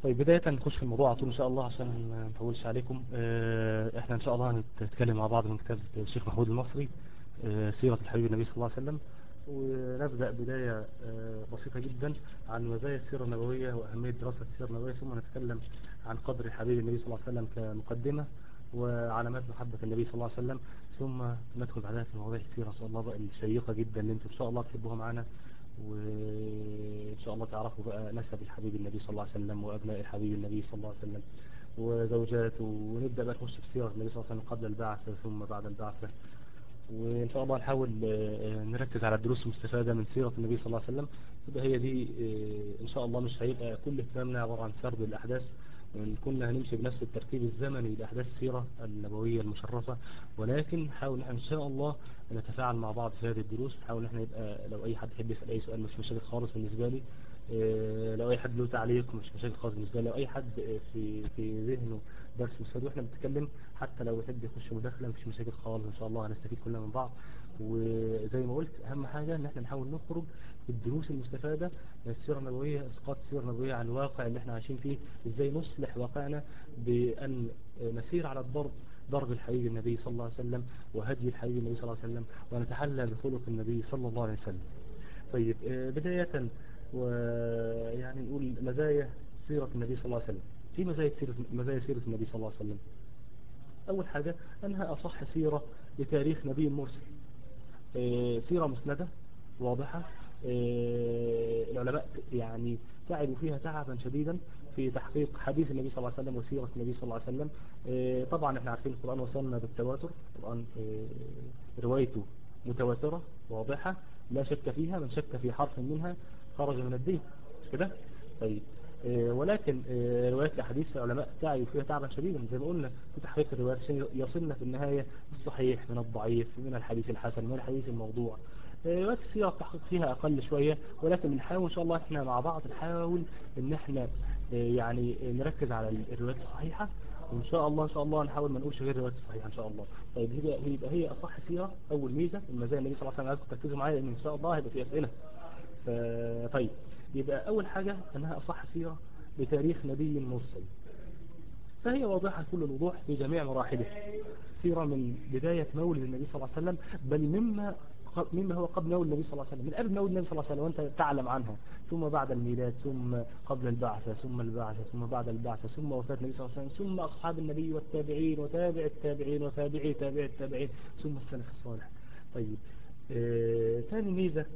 طيب بداية نخش في الموضوع على طول إن شاء الله عشان ما نطولش عليكم آه، إحنا إن شاء الله هنتكلم مع بعض من كتاب الشيخ محمود المصري آه، سيرة الحبيب النبي صلى الله عليه وسلم ونبدأ بداية آه، بسيطة جدا عن مزايا السيرة النبوية وأهمية دراسة السيرة النبوية ثم نتكلم عن قدر الحبيب النبي صلى الله عليه وسلم كمقدمة وعلامات محبة النبي صلى الله عليه وسلم ثم ندخل بعدها في مواضيع السيرة إن شاء الله بقى الشيقة جدا اللي انتم إن شاء الله تحبوها معانا وإن شاء الله تعرفوا بقى نسب الحبيب النبي صلى الله عليه وسلم وأبناء الحبيب النبي صلى الله عليه وسلم وزوجاته ونبدأ بقى نخش في سيرة النبي صلى الله عليه وسلم قبل البعثة ثم بعد البعثة وإن شاء الله نحاول آه، نركز على الدروس المستفادة من سيرة النبي صلى الله عليه وسلم يبقى هي دي آه، إن شاء الله مش هيبقى كل اهتمامنا عبارة عن سرد الأحداث وإن كنا هنمشي بنفس الترتيب الزمني لأحداث السيرة النبوية المشرفة ولكن نحاول إن شاء الله نتفاعل مع بعض في هذه الدروس نحاول إن احنا يبقى لو أي حد يحب يسأل أي سؤال مش مشاكل خالص بالنسبة لي آه، لو أي حد له تعليق مش مشاكل خالص بالنسبة لي لو أي حد آه، في في ذهنه درس مستفاد واحنا بنتكلم حتى لو يحب يخش مداخلة مفيش مشاكل خالص إن شاء الله هنستفيد كلنا من بعض وزي ما قلت أهم حاجة إن احنا نحاول نخرج بالدروس المستفادة من السيرة النبوية إسقاط السيرة النبوية عن الواقع اللي احنا عايشين فيه إزاي نصلح واقعنا بأن نسير على الضرب ضرب الحبيب النبي صلى الله عليه وسلم وهدي الحبيب النبي صلى الله عليه وسلم ونتحلى بخلق النبي صلى الله عليه وسلم طيب آه، بداية ويعني نقول مزايا سيرة النبي صلى الله عليه وسلم في مزايا سيرة مزايا سيرة النبي صلى الله عليه وسلم أول حاجة أنها أصح سيرة لتاريخ نبي مرسل آه، سيرة مسندة واضحة آه، العلماء يعني تعبوا فيها تعبا شديدا في تحقيق حديث النبي صلى الله عليه وسلم وسيرة النبي صلى الله عليه وسلم آه، طبعا احنا عارفين القرآن وصلنا بالتواتر القرآن آه، روايته متواترة واضحة لا شك فيها من شك في حرف منها خرج من الدين مش كده طيب آه، ولكن آه، روايات الأحاديث العلماء تعبوا فيها تعبا شديدا زي ما قلنا في تحقيق الروايات عشان يصلنا في النهاية الصحيح من الضعيف من الحديث الحسن من الحديث الموضوع آه، روايات السيرة التحقيق فيها أقل شوية ولكن بنحاول إن شاء الله إحنا مع بعض نحاول إن إحنا آه، يعني نركز على الروايات الصحيحة وإن شاء الله إن شاء الله نحاول ما نقولش غير الروايات الصحيحة إن شاء الله طيب هي هي هي أصح سيرة أول ميزة من مزايا النبي صلى الله عليه وسلم عايزكم تركزوا معايا لأن إن شاء الله هيبقى في أسئلة ف- طيب يبقى أول حاجة أنها أصح سيرة بتاريخ نبي مرسل فهي واضحة كل الوضوح في جميع مراحله سيرة من بداية مولد النبي صلى الله عليه وسلم بل مما مما هو قبل مولد النبي صلى الله عليه وسلم من قبل مولد النبي صلى الله عليه وسلم وانت تعلم عنها ثم بعد الميلاد ثم قبل البعثة ثم البعثة ثم بعد البعثة ثم وفاة النبي صلى الله عليه وسلم ثم أصحاب النبي والتابعين وتابع التابعين وتابعي تابع التابعين ثم السلف الصالح طيب آه، ثاني ميزة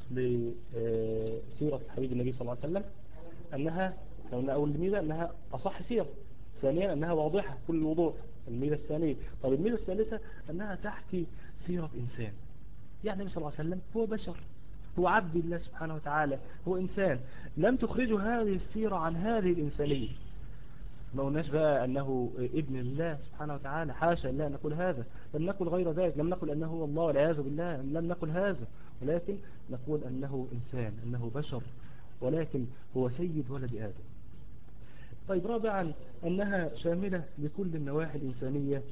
لسيرة حبيب النبي صلى الله عليه وسلم أنها لو قلنا أول ميزة أنها أصح سيرة ثانيا أنها واضحة كل الوضوح الميزة الثانية طب الميزة الثالثة أنها تحكي سيرة إنسان يعني النبي صلى الله عليه وسلم هو بشر هو عبد الله سبحانه وتعالى هو إنسان لم تخرجه هذه السيرة عن هذه الإنسانية ما قلناش بقى أنه ابن الله سبحانه وتعالى حاشا لا نقول هذا لم نقل غير ذلك لم نقل أنه هو الله والعياذ بالله لم نقل هذا ولكن نقول أنه إنسان أنه بشر ولكن هو سيد ولد آدم طيب رابعا أنها شاملة لكل النواحي الإنسانية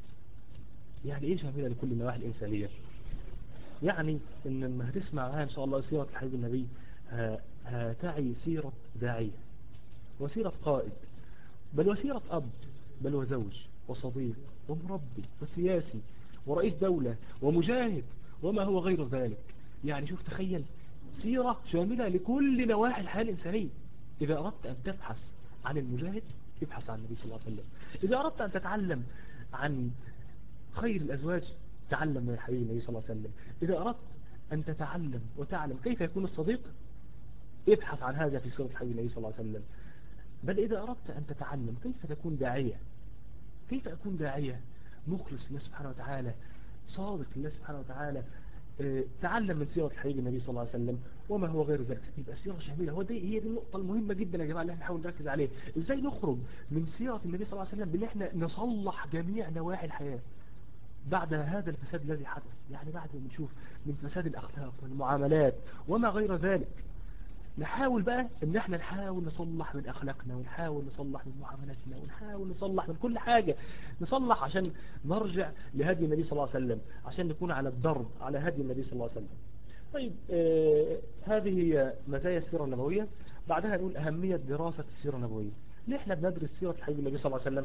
يعني إيه شاملة لكل النواحي الإنسانية يعني إن لما هتسمع معايا إن شاء الله سيرة الحبيب النبي ه- هتعي سيرة داعية وسيرة قائد بل وسيرة أب بل وزوج وصديق ومربي وسياسي ورئيس دولة ومجاهد وما هو غير ذلك يعني شوف تخيل سيرة شاملة لكل نواحي الحياة الإنسانية إذا أردت أن تبحث عن المجاهد ابحث عن النبي صلى الله عليه وسلم إذا أردت أن تتعلم عن خير الأزواج تعلم من الحبيب النبي صلى الله عليه وسلم إذا أردت أن تتعلم وتعلم كيف يكون الصديق ابحث عن هذا في سيرة الحبيب النبي صلى الله عليه وسلم بل إذا أردت أن تتعلم كيف تكون داعية كيف أكون داعية مخلص لله سبحانه وتعالى صادق لله سبحانه وتعالى آه، تعلم من سيرة الحبيب النبي صلى الله عليه وسلم وما هو غير ذلك يبقى سيرة شاملة هو دي هي دي النقطة المهمة جدا يا جماعة اللي احنا نحاول نركز عليه ازاي نخرج من سيرة النبي صلى الله عليه وسلم بان احنا نصلح جميع نواحي الحياة بعد هذا الفساد الذي حدث يعني بعد ما نشوف من فساد الأخلاق والمعاملات وما غير ذلك نحاول بقى ان احنا نحاول نصلح من اخلاقنا ونحاول نصلح من معاملاتنا ونحاول نصلح من كل حاجة نصلح عشان نرجع لهدي النبي صلى الله عليه وسلم عشان نكون على الدرب على هدي النبي صلى الله عليه وسلم طيب آه هذه هي مزايا السيرة النبوية بعدها نقول أهمية دراسة السيرة النبوية ليه احنا بندرس سيرة الحبيب النبي صلى الله عليه وسلم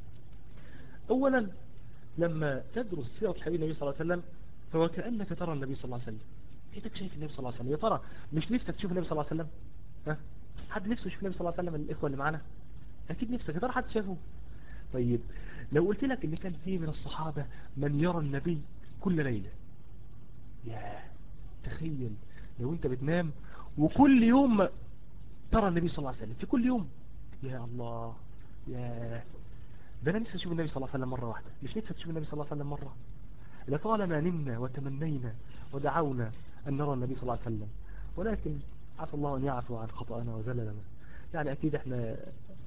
أولا لما تدرس سيرة الحبيب النبي صلى الله عليه وسلم فهو كأنك ترى النبي صلى الله عليه وسلم ايدك شايف النبي صلى الله عليه وسلم يا ترى مش نفسك تشوف النبي صلى الله عليه وسلم ها حد نفسه يشوف النبي صلى الله عليه وسلم من الإخوة اللي معانا أكيد نفسك يا ترى حد شافه طيب لو قلت لك ان كان في من الصحابة من يرى النبي كل ليلة يا تخيل لو انت بتنام وكل يوم ترى النبي صلى الله عليه وسلم في كل يوم يا الله يا ده انا نفسي اشوف النبي صلى الله عليه وسلم مرة واحدة مش نفسك تشوف النبي صلى الله عليه وسلم مرة لطالما نمنا وتمنينا ودعونا أن نرى النبي صلى الله عليه وسلم ولكن عسى الله أن يعفو عن خطأنا وزللنا يعني أكيد احنا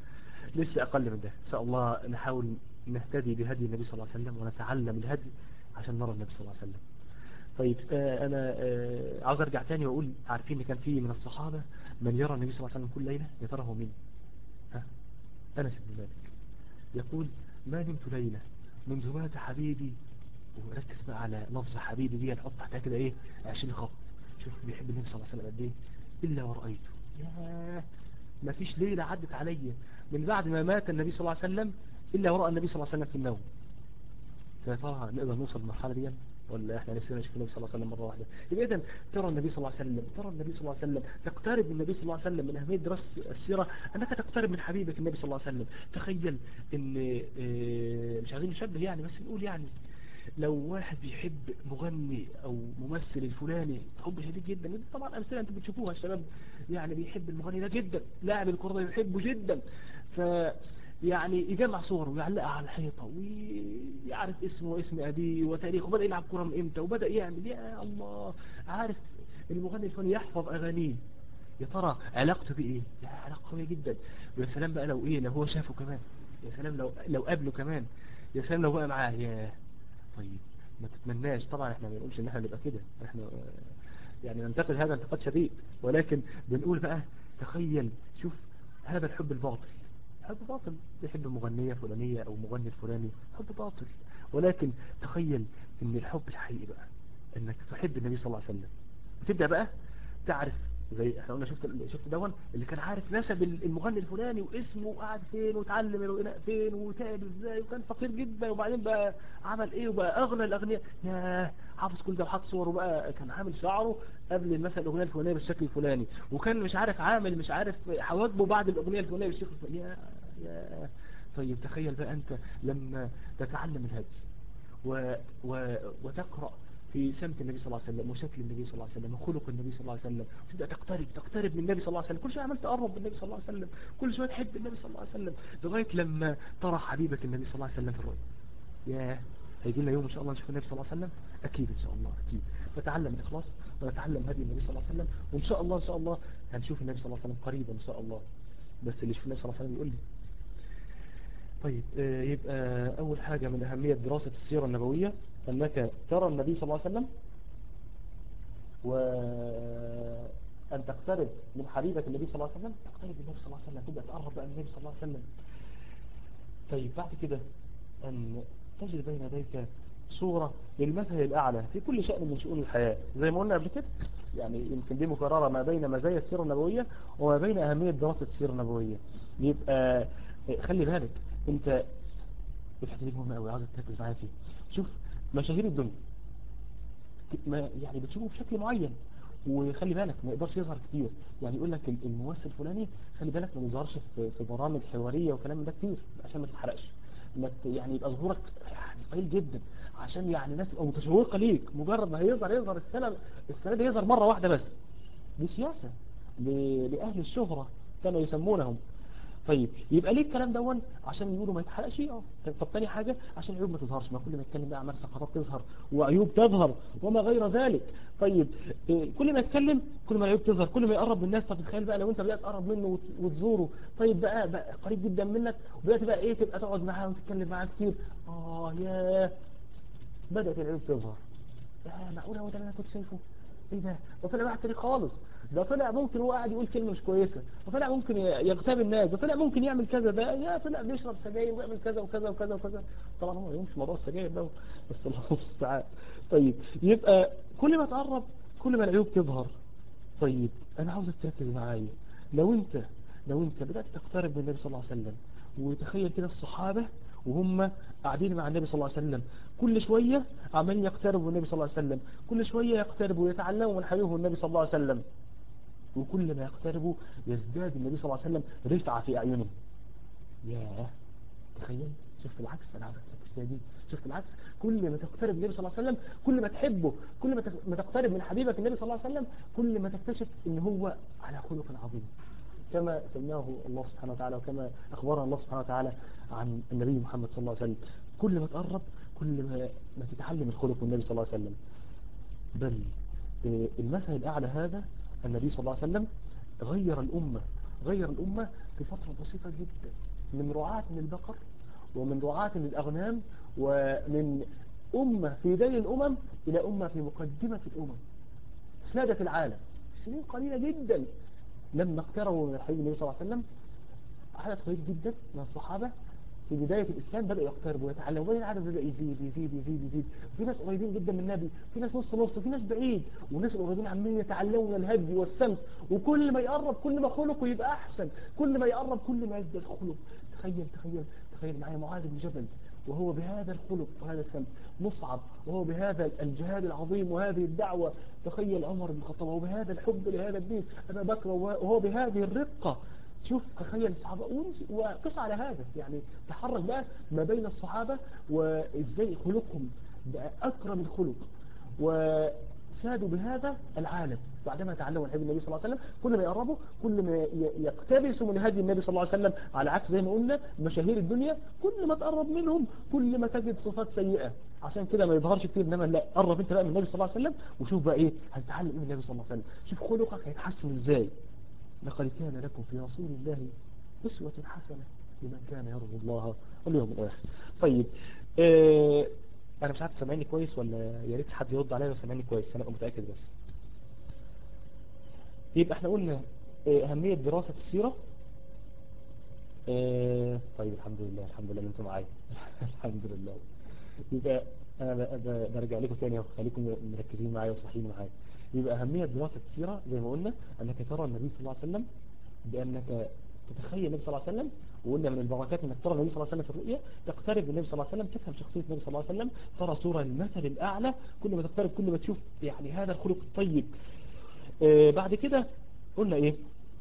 لسه أقل من ده إن شاء الله نحاول نهتدي بهدي النبي صلى الله عليه وسلم ونتعلم الهدي عشان نرى النبي صلى الله عليه وسلم طيب آه أنا آه عاوز أرجع تاني وأقول عارفين إن كان في من الصحابة من يرى النبي صلى الله عليه وسلم كل ليلة يا ترى هو مين ها أنس بن مالك يقول ما نمت ليلة منذ مات حبيبي وركز بقى على لفظ حبيبي دي نحط تحتها كده ايه 20 خط شوف بيحب النبي صلى الله عليه وسلم قد ايه الا ورأيته ياه ما فيش ليلة عدت عليا من بعد ما مات النبي صلى الله عليه وسلم الا ورأى النبي صلى الله عليه وسلم في النوم فيا ترى نقدر نوصل للمرحلة دي ولا احنا نفسنا نشوف النبي صلى الله عليه وسلم مرة واحدة يبقى اذا ترى النبي صلى الله عليه وسلم ترى النبي صلى الله عليه وسلم تقترب من النبي صلى الله عليه وسلم من أهمية دراسة السيرة أنك تقترب من حبيبك النبي صلى الله عليه وسلم تخيل ان اه مش عايزين نشبه يعني بس نقول يعني لو واحد بيحب مغني او ممثل الفلاني حب شديد جدا طبعا امثله انتم بتشوفوها الشباب يعني بيحب المغني ده جدا لاعب الكره ده بيحبه جدا ف يعني يجمع صوره ويعلقها على الحيطه ويعرف اسمه واسم ابيه وتاريخه وبدا يلعب كره من امتى وبدا يعمل يا الله عارف المغني الفلاني يحفظ اغانيه يا ترى علاقته بايه لا علاقه قويه جدا ويا سلام بقى لو ايه لو هو شافه كمان يا سلام لو لو قابله كمان يا سلام لو بقى معاه يا طيب ما تتمناش طبعا احنا ما بنقولش ان احنا نبقى كده احنا يعني ننتقد هذا انتقاد شديد ولكن بنقول بقى تخيل شوف هذا الحب الباطل حب باطل يحب مغنية فلانية او مغني الفلاني حب باطل ولكن تخيل ان الحب الحقيقي بقى انك تحب النبي صلى الله عليه وسلم وتبدأ بقى تعرف زي احنا قلنا شفت شفت دون اللي كان عارف نسب المغني الفلاني واسمه وقعد فين وتعلم الغناء فين وتعب ازاي وكان فقير جدا وبعدين بقى عمل ايه وبقى اغنى الاغنياء يا حافظ كل ده وحاط صوره بقى كان عامل شعره قبل مثلا الاغنيه الفلانيه بالشكل الفلاني وكان مش عارف عامل مش عارف حواجبه بعد الاغنيه الفلانيه بالشكل الفلاني يا يا طيب تخيل بقى انت لما تتعلم الهدي و... و... وتقرأ في سمت النبي صلى الله عليه وسلم وشكل النبي صلى الله عليه وسلم وخلق النبي صلى الله عليه وسلم وتبدأ تقترب تقترب من النبي صلى الله عليه وسلم كل شوية عمال تقرب من النبي صلى الله عليه وسلم كل شوية تحب النبي صلى الله عليه وسلم لغاية لما ترى حبيبك النبي صلى الله عليه وسلم في الرؤيا ياه هيجي لنا يوم ان شاء الله نشوف النبي صلى الله عليه وسلم اكيد ان شاء الله اكيد نتعلم الاخلاص ونتعلم هدي النبي صلى الله عليه وسلم وان شاء الله ان شاء الله هنشوف النبي صلى الله عليه وسلم قريبا ان شاء الله بس اللي يشوف النبي صلى الله عليه وسلم يقول لي طيب يبقى اول حاجة من اهمية دراسة السيرة النبوية انك ترى النبي صلى الله عليه وسلم وأن تقترب من حبيبك النبي صلى الله عليه وسلم تقترب من النبي صلى الله عليه وسلم تبدأ تقرب بقى من النبي صلى الله عليه وسلم طيب بعد كده أن تجد بين يديك صورة للمثل الأعلى في كل شأن من شؤون الحياة زي ما قلنا قبل كده يعني يمكن دي مكررة ما بين مزايا السيرة النبوية وما بين أهمية دراسة السيرة النبوية يبقى خلي بالك انت الحته دي مهمه قوي عايزك تركز معايا فيها شوف مشاهير الدنيا ما يعني بتشوفه بشكل معين وخلي بالك ما يقدرش يظهر كتير يعني يقول لك الممثل الفلاني خلي بالك ما بيظهرش في, في برامج حواريه وكلام من ده كتير عشان ما تتحرقش ما يعني يبقى ظهورك يعني قليل جدا عشان يعني ناس تبقى متشوقه ليك مجرد ما هيظهر يظهر السنه السنه دي يظهر مره واحده بس دي سياسه لاهل الشهره كانوا يسمونهم طيب يبقى ليه الكلام دون عشان يقولوا ما يتحرقش اه طب تاني حاجة عشان العيوب ما تظهرش ما كل ما يتكلم بقى اعمال سقطات تظهر وعيوب تظهر وما غير ذلك طيب إيه كل ما يتكلم كل ما العيوب تظهر كل ما يقرب من الناس طب تخيل بقى لو انت بدأت تقرب منه وتزوره طيب بقى, بقى قريب جدا منك وبدأت بقى ايه تبقى تقعد معاه وتتكلم معاه كتير اه يا بدأت العيوب تظهر يا معقولة هو ده اللي انا كنت شايفه ايه ده ده طلع واحد تاني خالص ده طلع ممكن هو قاعد يقول كلمة مش كويسة ده طلع ممكن يغتاب الناس ده طلع ممكن يعمل كذا ده يا طلع بيشرب سجاير ويعمل كذا وكذا وكذا وكذا طبعا هو يمشي موضوع السجاير ده بس الله المستعان طيب يبقى كل ما تقرب كل ما العيوب تظهر طيب انا عاوزك تركز معايا لو انت لو انت بدأت تقترب من النبي صلى الله عليه وسلم وتخيل كده الصحابة وهم قاعدين مع النبي صلى الله عليه وسلم كل شوية عمالين يقتربوا من النبي صلى الله عليه وسلم كل شوية يقتربوا ويتعلموا من حبيبه النبي صلى الله عليه وسلم وكل ما يقتربوا يزداد النبي صلى الله عليه وسلم رفعة في أعينهم ياه تخيل شفت العكس انا عايزك تركز فيها دي شفت العكس كل ما تقترب من النبي صلى الله عليه وسلم كل ما تحبه كل ما تق- ما تقترب من حبيبك النبي صلى الله عليه وسلم كل ما تكتشف ان هو على خلق عظيم كما سماه الله سبحانه وتعالى وكما أخبرنا الله سبحانه وتعالى عن النبي محمد صلى الله عليه وسلم كل ما تقرب كل ما, ما تتعلم الخلق من النبي صلى الله عليه وسلم بل آه، المثل الأعلى هذا النبي صلى الله عليه وسلم غير الأمة غير الأمة في فترة بسيطة جدا من رعاة للبقر ومن رعاة للأغنام ومن أمة في دين الأمم إلى أمة في مقدمة الأمم سادة العالم في سنين قليلة جدا لما اقتربوا من الحبيب النبي صلى الله عليه وسلم عدد قليل جدا من الصحابة في بداية الإسلام بدأوا يقتربوا ويتعلموا وبعدين العدد بدأ يزيد يزيد يزيد يزيد في ناس قريبين جدا من النبي في ناس نص نص في ناس بعيد والناس القريبين عمالين يتعلموا من الهدي والسمت وكل ما يقرب كل ما خلقه يبقى أحسن كل ما يقرب كل ما يزداد خلق تخيل تخيل تخيل معايا معاذ بن جبل وهو بهذا الخلق وهذا السمت مصعب وهو بهذا الجهاد العظيم وهذه الدعوة تخيل عمر بن الخطاب وهو بهذا الحب لهذا الدين أبا بكر وهو بهذه الرقة شوف تخيل الصحابة وامس- وقس على هذا يعني تحرك بقى ما بين الصحابة وازاي خلقهم بقى أكرم الخلق وسادوا بهذا العالم بعدما تعلموا الحبيب النبي صلى الله عليه وسلم كل ما يقربوا كل ما ي- يقتبسوا من هدي النبي صلى الله عليه وسلم على عكس زي ما قلنا مشاهير الدنيا كل ما تقرب منهم كل ما تجد صفات سيئة عشان كده ما يظهرش كتير انما لا قرب انت بقى من النبي صلى الله عليه وسلم وشوف بقى ايه هتتعلم ايه من النبي صلى الله عليه وسلم شوف خلقك هيتحسن ازاي لقد كان لكم في رسول الله أسوة حسنة لمن كان يرجو الله واليوم الآخر طيب آه أنا مش عارف سامعني كويس ولا يا ريت حد يرد عليا لو سامعني كويس أنا أبقى متأكد بس يبقى احنا قلنا آه، أهمية دراسة السيرة آه طيب الحمد لله الحمد لله إن انتم معايا الحمد لله يبقى أنا ب- ب- برجع لكم تاني اهو خليكم مركزين معايا وصحيين معايا يبقى أهمية دراسة السيرة زي ما قلنا أنك ترى النبي صلى الله عليه وسلم بأنك تتخيل النبي صلى الله عليه وسلم وقلنا من البركات انك ترى النبي صلى الله عليه وسلم في الرؤيا تقترب من النبي صلى الله عليه وسلم تفهم شخصية النبي صلى الله عليه وسلم ترى صورة المثل الأعلى كل ما تقترب كل ما تشوف يعني هذا الخلق الطيب آه بعد كده قلنا ايه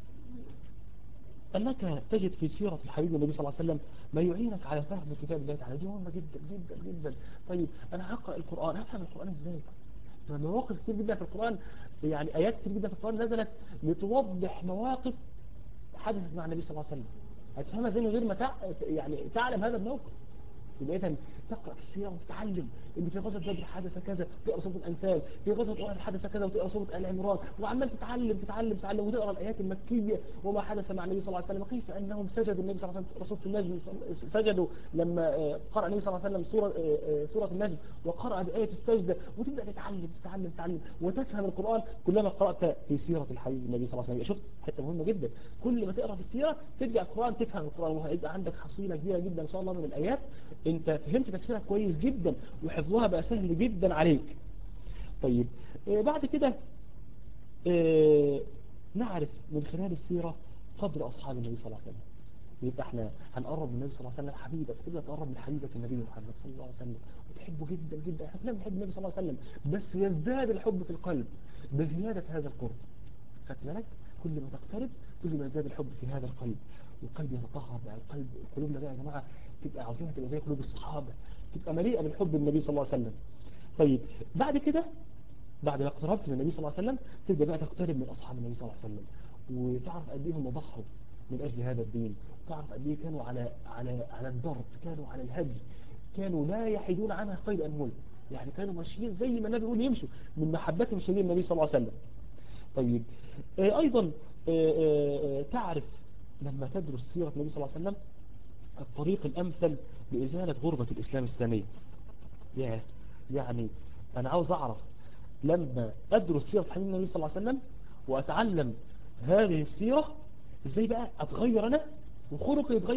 أنك تجد في سيرة الحبيب النبي صلى الله عليه وسلم ما يعينك على فهم كتاب الله تعالى دي مهمة جدا جدا جدا طيب أنا هقرأ القرآن هفهم القرآن إزاي ما مواقف كتير جدا في القرآن يعني آيات كتير جدا في القرآن نزلت لتوضح مواقف حدثت مع النبي صلى الله عليه وسلم هتفهمها زي من غير ما تع... يعني تعلم هذا الموقف يبقى إذا تقرأ في السيرة وتتعلم إن في غزوة بدر حدث كذا تقرأ سورة الأنفال في غزوة أحد حدث كذا وتقرأ سورة آل عمران وعمال تتعلم تتعلم تتعلم وتقرأ الآيات المكية وما حدث مع النبي صلى الله عليه وسلم كيف أنهم سجدوا النبي صلى الله عليه وسلم سورة النجم سجدوا لما آه، قرأ النبي صلى الله عليه وسلم سورة آه، آه، سورة النجم وقرأ بآية السجدة وتبدأ تتعلم تتعلم تتعلم وتفهم القرآن كلما قرأت في سيرة الحبيب النبي صلى الله عليه وسلم شفت حتة مهمة جدا كل ما تقرأ في السيرة ترجع القرآن تفهم القرآن وهيبقى عندك حصيلة كبيرة جدا إن شاء الله من الآيات أنت فهمت تفسيرها كويس جدا وحفظها بقى سهل جدا عليك طيب آه، بعد كده آه، نعرف من خلال السيرة قدر أصحاب النبي صلى الله عليه وسلم يبقى احنا هنقرب من النبي صلى الله عليه وسلم حبيبك تبدأ تقرب من حبيبك النبي محمد صلى الله عليه وسلم وتحبه جدا جدا احنا كلنا بنحب النبي صلى الله عليه وسلم بس يزداد الحب في القلب بزيادة هذا القرب خدت بالك كل ما تقترب كل ما يزداد الحب في هذا القلب والقلب يتطهر بقى القلب قلوبنا بقى يا جماعة تبقى عظيمة تبقى زي قلوب الصحابة تبقى مليئة بالحب النبي صلى الله عليه وسلم طيب بعد كده بعد ما اقتربت من النبي صلى الله عليه وسلم تبدأ بقى تقترب من أصحاب النبي صلى الله عليه وسلم وتعرف قد ايه هم ضحوا من أجل هذا الدين تعرف قد ايه كانوا على على على الضرب كانوا على الهدي كانوا لا يحيدون عنها قيد أنمل يعني كانوا ماشيين زي ما النبي يقول يمشوا من محبتهم شديد النبي صلى الله عليه وسلم طيب آه، أيضا آه، آه، آه، تعرف لما تدرس سيرة النبي صلى الله عليه وسلم الطريق الأمثل لإزالة غربة الإسلام الثانية ياه يعني أنا عاوز أعرف لما أدرس سيرة حبيب النبي صلى الله عليه وسلم وأتعلم هذه السيرة إزاي بقى أتغير أنا وخلقي يتغير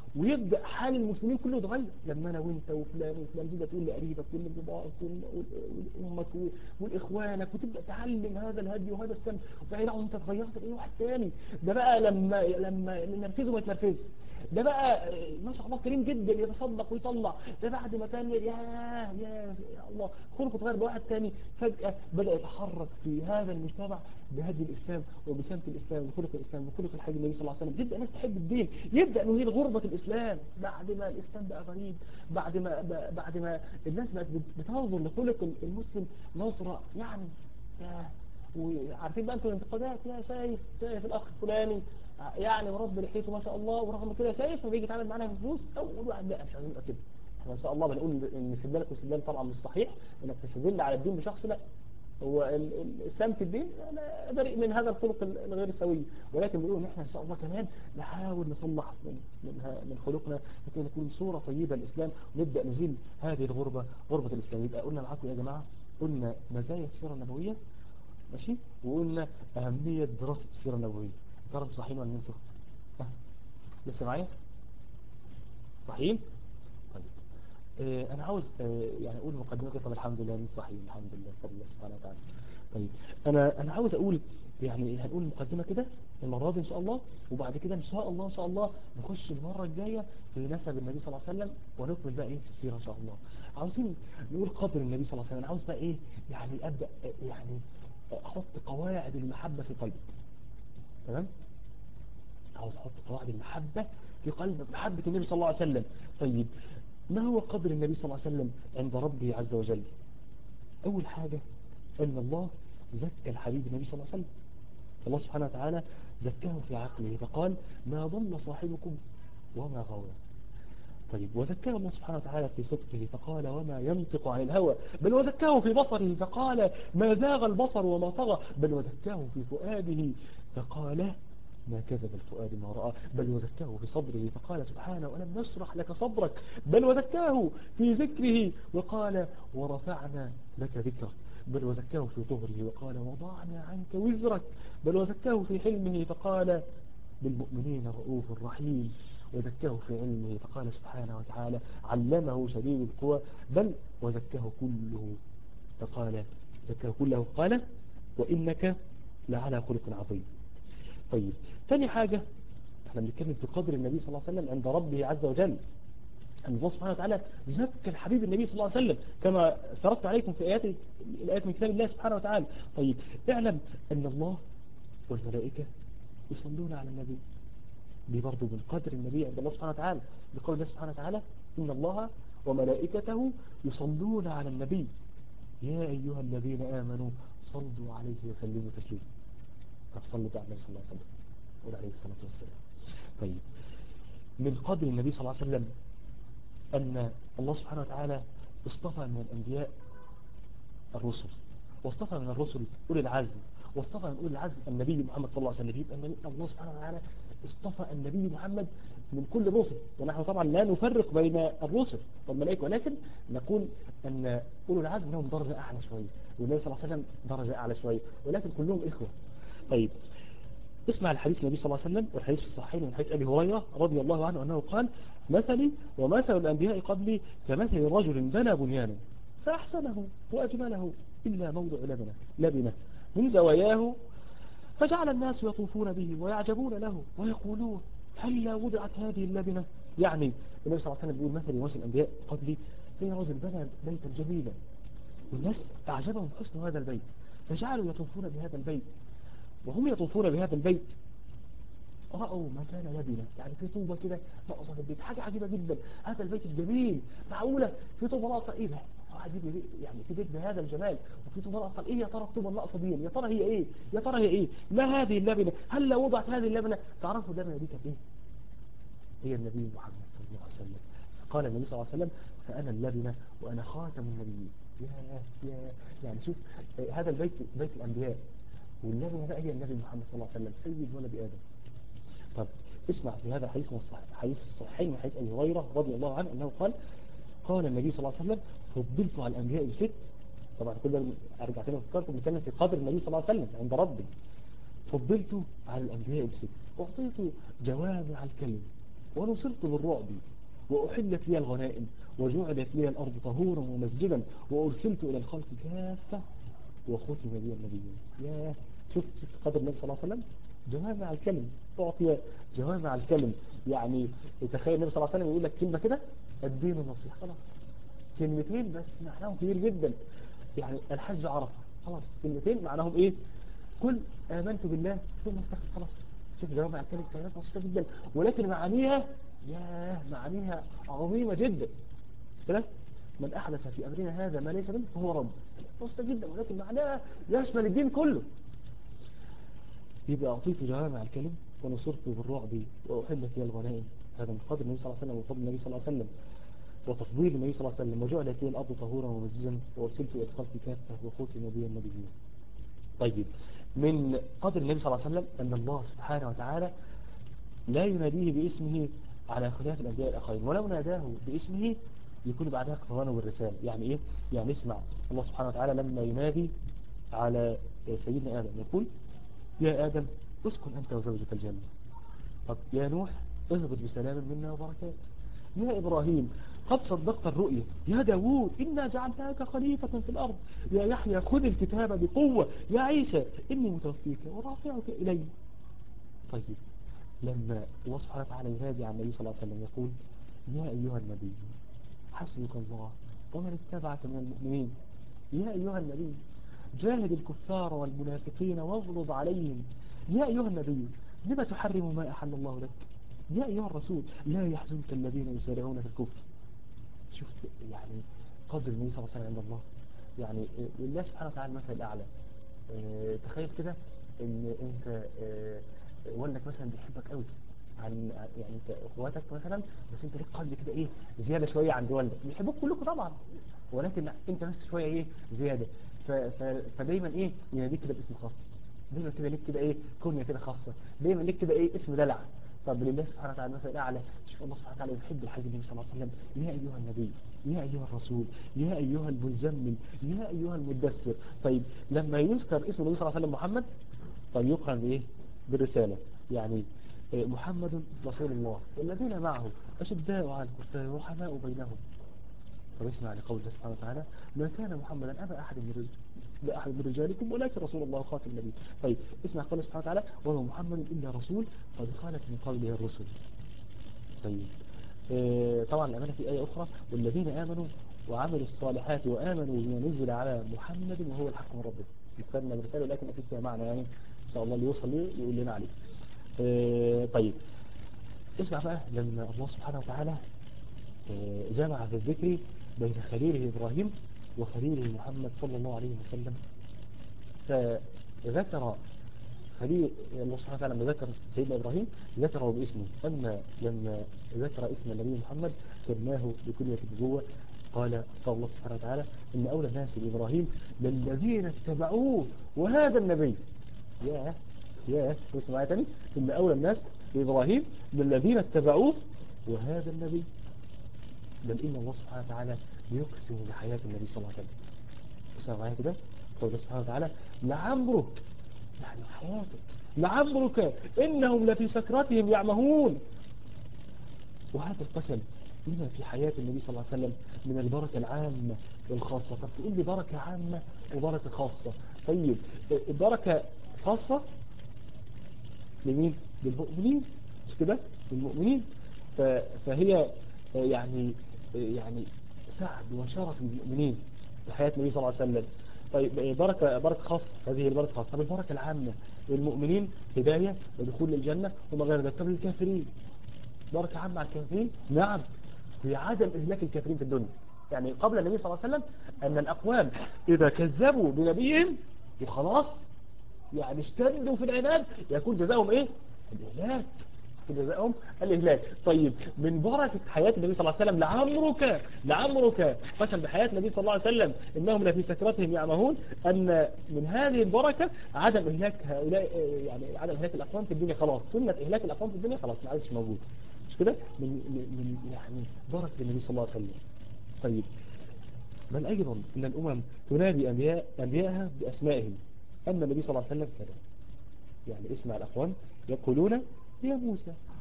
ويبدأ حال المسلمين كله يتغير لما انا وانت وفلان وفلان تبدا تقول لقريبك ولباباك وامك والاخوانك وتبدا تعلم هذا الهدي وهذا السم وبعدين انت اتغيرت بايه واحد تاني ده بقى لما لما نرفزه ما يتنرفزش ده بقى ما شاء الله كريم جدا يتصدق ويطلع ده بعد ما كان يا يا الله خلقه اتغير بواحد تاني فجأة بدأ يتحرك في هذا المجتمع بهدي الإسلام وبسمة الإسلام وخلق الإسلام وخلق الحبيب النبي صلى الله عليه وسلم يبدأ الناس تحب الدين يبدأ نزيل غربة الإسلام بعد ما الإسلام بقى غريب بعد ما بعد ما الناس بقت بتنظر لخلق المسلم نظرة يعني يا وعارفين بقى انتوا الانتقادات يا شايف شايف الاخ الفلاني يعني مربي لحيته ما شاء الله ورغم كده شايف ما بيجي يتعامل معانا في فلوس اول واحد لا مش عايزين نبقى كده احنا ان شاء الله بنقول ان استدلالك واستدلال طبعا مش صحيح انك تستدل على الدين بشخص لا هو سمت الدين انا بريء من هذا الخلق الغير سوي ولكن بنقول ان احنا ان شاء الله كمان نحاول نصلح من من, من خلقنا لكي نكون صورة طيبة للاسلام ونبدا نزيل هذه الغربة غربة الاسلام يبقى قلنا معاكم يا جماعة قلنا مزايا السيرة النبوية ماشي وقلنا أهمية دراسة السيرة النبوية ترى صحيين ولا انتوا لسه معايا صحيين طيب آه انا عاوز آه يعني اقول مقدمة طب الحمد لله من صحيح الحمد لله بفضل الله سبحانه وتعالى طيب انا انا عاوز اقول يعني هنقول مقدمة كده المرة دي ان شاء الله وبعد كده ان شاء الله ان شاء الله نخش المرة الجاية في نسب النبي صلى الله عليه وسلم ونكمل بقى ايه في السيرة ان شاء الله عاوزين نقول قدر النبي صلى الله عليه وسلم عاوز بقى ايه يعني ابدأ يعني احط قواعد المحبة في قلبي تمام عاوز احط قواعد المحبة في قلب محبة النبي صلى الله عليه وسلم طيب ما هو قدر النبي صلى الله عليه وسلم عند ربه عز وجل اول حاجة ان الله زكى الحبيب النبي صلى الله عليه وسلم الله سبحانه وتعالى زكاه في عقله فقال ما ضل صاحبكم وما غوى طيب وزكاه الله سبحانه وتعالى في صدقه فقال وما ينطق عن الهوى بل وزكاه في بصره فقال ما زاغ البصر وما طغى بل وزكاه في فؤاده فقال ما كذب الفؤاد ما رأى بل وزكاه في صدره فقال سبحانه ولم نشرح لك صدرك بل وزكاه في ذكره وقال ورفعنا لك ذكرك بل وزكاه في طهره وقال وضعنا عنك وزرك بل وزكاه في حلمه فقال بالمؤمنين رؤوف رحيم وزكاه في علمه فقال سبحانه وتعالى علمه شديد القوى بل وزكاه كله فقال زكاه كله قال وإنك لعلى خلق عظيم طيب ثاني حاجة احنا بنتكلم في قدر النبي صلى الله عليه وسلم عند ربه عز وجل أن الله سبحانه وتعالى زكى الحبيب النبي صلى الله عليه وسلم كما سردت عليكم في آيات الآيات من كتاب الله سبحانه وتعالى طيب اعلم أن الله والملائكة يصلون على النبي دي برضه من قدر النبي عند الله سبحانه وتعالى بقول الله سبحانه وتعالى إن الله وملائكته يصلون على النبي يا أيها الذين آمنوا صلوا عليه وسلموا تسليما طب صلوا بقى النبي صلى الله عليه وسلم قول عليه الصلاة والسلام طيب من قدر النبي صلى الله عليه وسلم أن الله سبحانه وتعالى اصطفى من الأنبياء الرسل واصطفى من الرسل أولي العزم واصطفى من أولي العزم النبي محمد صلى الله عليه وسلم يبقى الله سبحانه وتعالى اصطفى النبي محمد من كل الرسل ونحن طبعا لا نفرق بين الرسل والملائكة ولكن نقول أن أولو العزم لهم درجة أعلى شوية والنبي صلى الله عليه وسلم درجة أعلى شوية ولكن كلهم إخوة طيب اسمع الحديث النبي صلى الله عليه وسلم والحديث في الصحيحين من حديث أبي هريرة رضي الله عنه أنه قال مثلي ومثل الأنبياء قبلي كمثل رجل بنى بنيانا فأحسنه وأجمله إلا موضع لبنة لبنة من زواياه فجعل الناس يطوفون به ويعجبون له ويقولون هل لا وضعت هذه اللبنة يعني النبي صلى الله عليه وسلم بيقول مثل ومثل الأنبياء قبلي في رجل بنى بيتا جميلا والناس أعجبهم حسن هذا البيت فجعلوا يطوفون بهذا البيت وهم يطوفون بهذا البيت رأوا مكان لبنة يعني في طوبة كده ناقصة في البيت حاجة عجيبة جدا هذا البيت الجميل معقولة في طوبة ناقصة ايه ده عجيب يعني في بيت بهذا الجمال وفي طوبة ناقصة ايه يا ترى الطوبة الناقصة دي يا ترى هي ايه يا ترى هي ايه ما هذه اللبنة هل لو وضعت هذه اللبنة تعرفوا اللبنة دي كانت ايه هي النبي محمد صلى الله عليه وسلم قال النبي صلى الله عليه وسلم فأنا اللبنة وأنا خاتم النبيين يا يا يعني شوف هذا البيت بيت الأنبياء والنبي ده هي النبي محمد صلى الله عليه وسلم سيد ولد آدم طب اسمع في هذا حديث حديث الصحيحين من حديث أبي هريرة رضي الله عنه أنه قال قال النبي صلى الله عليه وسلم فضلت على الأنبياء بست طبعا كل ده أرجع تاني أفكركم بنتكلم في قدر النبي صلى الله عليه وسلم عند ربي فضلت على الأنبياء بست أعطيت جوامع الكلم ونصرت بالرعب وأحلت لي الغنائم وجعلت لي الأرض طهورا ومسجدا وأرسلت إلى الخلق كافة وختم بي النبيين يا شفت شفت قدر النبي صلى الله عليه وسلم جوامع الكلم تعطي جوامع الكلم يعني تخيل النبي صلى الله عليه وسلم يقول لك كلمة كده الدين النصيحة خلاص كلمتين بس معناهم كبير جدا يعني الحج عرفة خلاص كلمتين معناهم ايه كل آمنت بالله ثم استغفر خلاص شوف جوامع الكلم كلمات بسيطة جدا ولكن معانيها ياه معانيها عظيمة جدا كده من أحدث في أمرنا هذا ما ليس منه فهو رب بسيطة جدا ولكن معناها يشمل الدين كله يبقى أعطيت جوامع الكلم ونصرت بالرعب وأحلت لي الغنائم هذا من قدر النبي صلى الله عليه وسلم وفضل النبي صلى الله عليه وسلم وتفضيل النبي صلى الله عليه وسلم وجعلت لي الأرض طهورا ومسجدا وأرسلت إلى الخلق كافة وختم نبي النبيين طيب من قدر النبي صلى الله عليه وسلم أن الله سبحانه وتعالى لا يناديه باسمه على خلاف الأنبياء الآخرين ولو ناداه باسمه يكون بعدها اقترانه بالرسالة يعني إيه؟ يعني اسمع الله سبحانه وتعالى لما ينادي على سيدنا آدم يقول يا آدم اسكن أنت وزوجك الجنة طب يا نوح اهبط بسلام منا وبركات يا إبراهيم قد صدقت الرؤيا يا داوود إنا جعلناك خليفة في الأرض يا يحيى خذ الكتاب بقوة يا عيسى إني متوفيك ورافعك إلي طيب لما الله سبحانه وتعالى ينادي عن النبي صلى الله عليه وسلم يقول يا أيها النبي حسبك الله ومن اتبعك من المؤمنين يا أيها النبي جاهد الكفار والمنافقين واغضب عليهم يا أيها النبي لما تحرم ما أحل الله لك يا أيها الرسول لا يحزنك الذين يسارعون في الكفر شفت يعني قدر النبي صلى الله عليه وسلم عند الله يعني الله سبحانه وتعالى المثل الأعلى اه تخيل كده ان انت اه والدك مثلا بيحبك قوي عن يعني انت اخواتك مثلا بس انت ليك قلب كده ايه زياده شويه عند والدك بيحبوك كلكم طبعا ولكن انت بس شويه ايه زياده ف ف فدايما ايه يناديك كده باسم خاص دايما كده ليك كده ايه كنيه كده خاصه دايما ليك كده ايه اسم دلع طب لله سبحانه وتعالى المثل الاعلى شوف الله سبحانه وتعالى يحب الحاج النبي صلى الله عليه وسلم يا ايها النبي يا ايها الرسول يا ايها المزمل يا ايها المدثر طيب لما يذكر اسم النبي صلى الله عليه وسلم محمد طيب يقرن بايه بالرساله يعني محمد رسول الله والذين معه أشداء على الكفار رحماء بينهم طب اسمع لقول الله سبحانه وتعالى ما كان محمدا أبا أحد من رجال أحد من رجالكم ولكن رسول الله خاتم النبي طيب اسمع قول الله سبحانه وتعالى وما محمد إلا رسول قد خالت من قبله الرسل طيب اه طبعا الأمانة في آية أخرى والذين آمنوا وعملوا الصالحات وآمنوا بما نزل على محمد وهو الحق من ربه يذكرنا برسالة ولكن أكيد فيها معنى يعني إن شاء الله اللي يوصل ليه يقول لنا عليه اه طيب اسمع بقى لما الله سبحانه وتعالى اه جمع في الذكر بين خليله إبراهيم وخليله محمد صلى الله عليه وسلم فذكر خليل الله سبحانه وتعالى لما ذكر سيدنا إبراهيم ذكره باسمه أما لما ذكر اسم النبي محمد سماه بكلية النبوة قال قال الله سبحانه وتعالى إن أولى الناس بإبراهيم للذين اتبعوه وهذا النبي يا يا اسمع معايا تاني إن أولى الناس بإبراهيم للذين اتبعوه وهذا النبي بل إن الله سبحانه وتعالى يقسم بحياة النبي صلى الله عليه وسلم اسمع معايا كده قال الله سبحانه وتعالى لعمرك يعني حياتك لعمرك إنهم لفي سكرتهم يعمهون وهذا القسم لما في حياة النبي صلى الله عليه وسلم من البركة العامة والخاصة طب تقول لي بركة عامة وبركة خاصة طيب بركة خاصة لمين للمؤمنين مش كده للمؤمنين فهي يعني يعني سعد وشرف للمؤمنين في حياة النبي صلى الله عليه وسلم طيب بركة بركة خاصة هذه البركة خاصة طب البركة العامة للمؤمنين هداية ودخول الجنة وما غير ذلك طب للكافرين بركة عامة على الكافرين نعم هي عدم إهلاك الكافرين في الدنيا يعني قبل النبي صلى الله عليه وسلم أن الأقوام إذا كذبوا بنبيهم وخلاص يعني اشتدوا في العناد يكون جزاؤهم إيه الإهلاك جزاؤهم الإهلاك طيب من بركة حياة النبي صلى الله عليه وسلم لعمرك لعمرك قسم بحياة النبي صلى الله عليه وسلم إنهم لفي سكرتهم يعمهون أن من هذه البركة عدم إهلاك هؤلاء يعني عدم إهلاك الأقوام في الدنيا خلاص سنة إهلاك الأقوام في الدنيا خلاص ما عادش موجود مش كده من, من يعني بركة النبي صلى الله عليه وسلم طيب بل أيضا إن الأمم تنادي أنبياء أنبياءها بأسمائهم أما النبي صلى الله عليه وسلم فلا يعني اسمع الأقوام يقولون يا موسى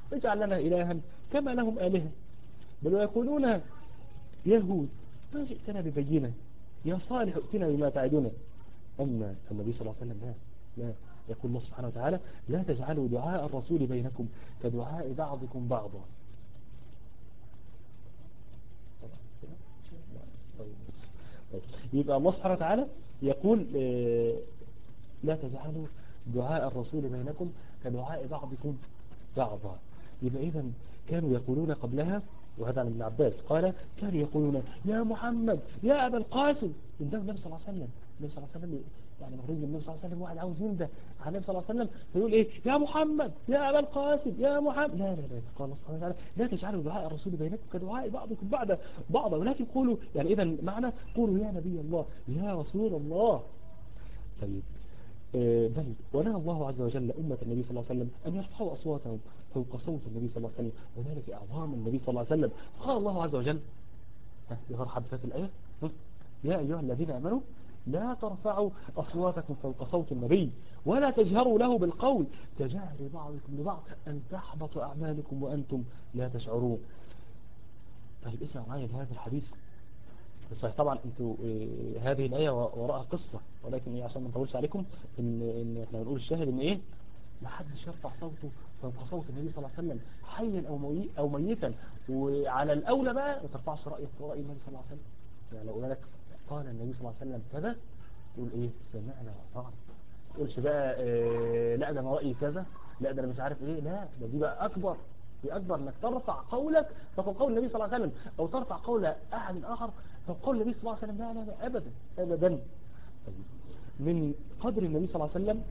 اجعل لنا إلها كما لهم آلهة بل ويقولون يهود ما جئتنا ببينة يا صالح ائتنا بما تعدنا أما النبي صلى الله عليه وسلم لا لا يقول الله سبحانه وتعالى لا تجعلوا دعاء الرسول بينكم كدعاء بعضكم بعضا طيب. يبقى الله سبحانه وتعالى يقول آه، لا تجعلوا دعاء الرسول بينكم كدعاء بعضكم بعضا يبقى إذا كانوا يقولون قبلها وهذا عن ابن عباس قال كانوا يقولون يا محمد يا أبا القاسم قدام النبي صلى الله عليه وسلم النبي صلى الله عليه وسلم يعني مخرج النبي صلى الله عليه وسلم واحد عاوز ينده على النبي صلى الله عليه وسلم فيقول ايه يا محمد يا ابا القاسم يا محمد لا لا لا قال الله سبحانه وتعالى لا تجعلوا دعاء الرسول بينكم كدعاء بعضكم بعض بعضا ولكن قولوا يعني اذا معنى قولوا يا نبي الله يا رسول الله طيب آه، بل ونهى الله عز وجل أمة النبي صلى الله عليه وسلم أن يرفعوا أصواتهم فوق صوت النبي صلى الله عليه وسلم وذلك إعظام النبي صلى الله عليه وسلم قال الله عز وجل ها، يظهر حدثات الآية ها، يا أيها الذين أمنوا لا ترفعوا أصواتكم فوق صوت النبي ولا تجهروا له بالقول كجهر بعضكم لبعض أن تحبط أعمالكم وأنتم لا تشعرون طيب اسمع معايا بهذا الحديث صحيح طبعا انتوا اه هذه الآية وراءها قصة ولكن ايه عشان ما نطولش عليكم ان, إن احنا بنقول الشاهد ان ايه ما حدش يرفع صوته فوق صوت النبي صلى الله عليه وسلم حيا او ميت او ميتا وعلى الاولى بقى ما ترفعش رايك في راي النبي صلى الله عليه وسلم يعني لو قلنا لك قال النبي صلى الله عليه وسلم كذا تقول ايه سمعنا وطعنا ما تقولش بقى اه لا ده انا رايي كذا لا ده انا مش عارف ايه لا ده دي بقى اكبر دي اكبر انك ترفع قولك فوق قول النبي صلى الله عليه وسلم او ترفع قول احد اخر فوق قول النبي صلى الله عليه وسلم لا لا لا ابدا ابدا طيب من قدر النبي صلى الله عليه وسلم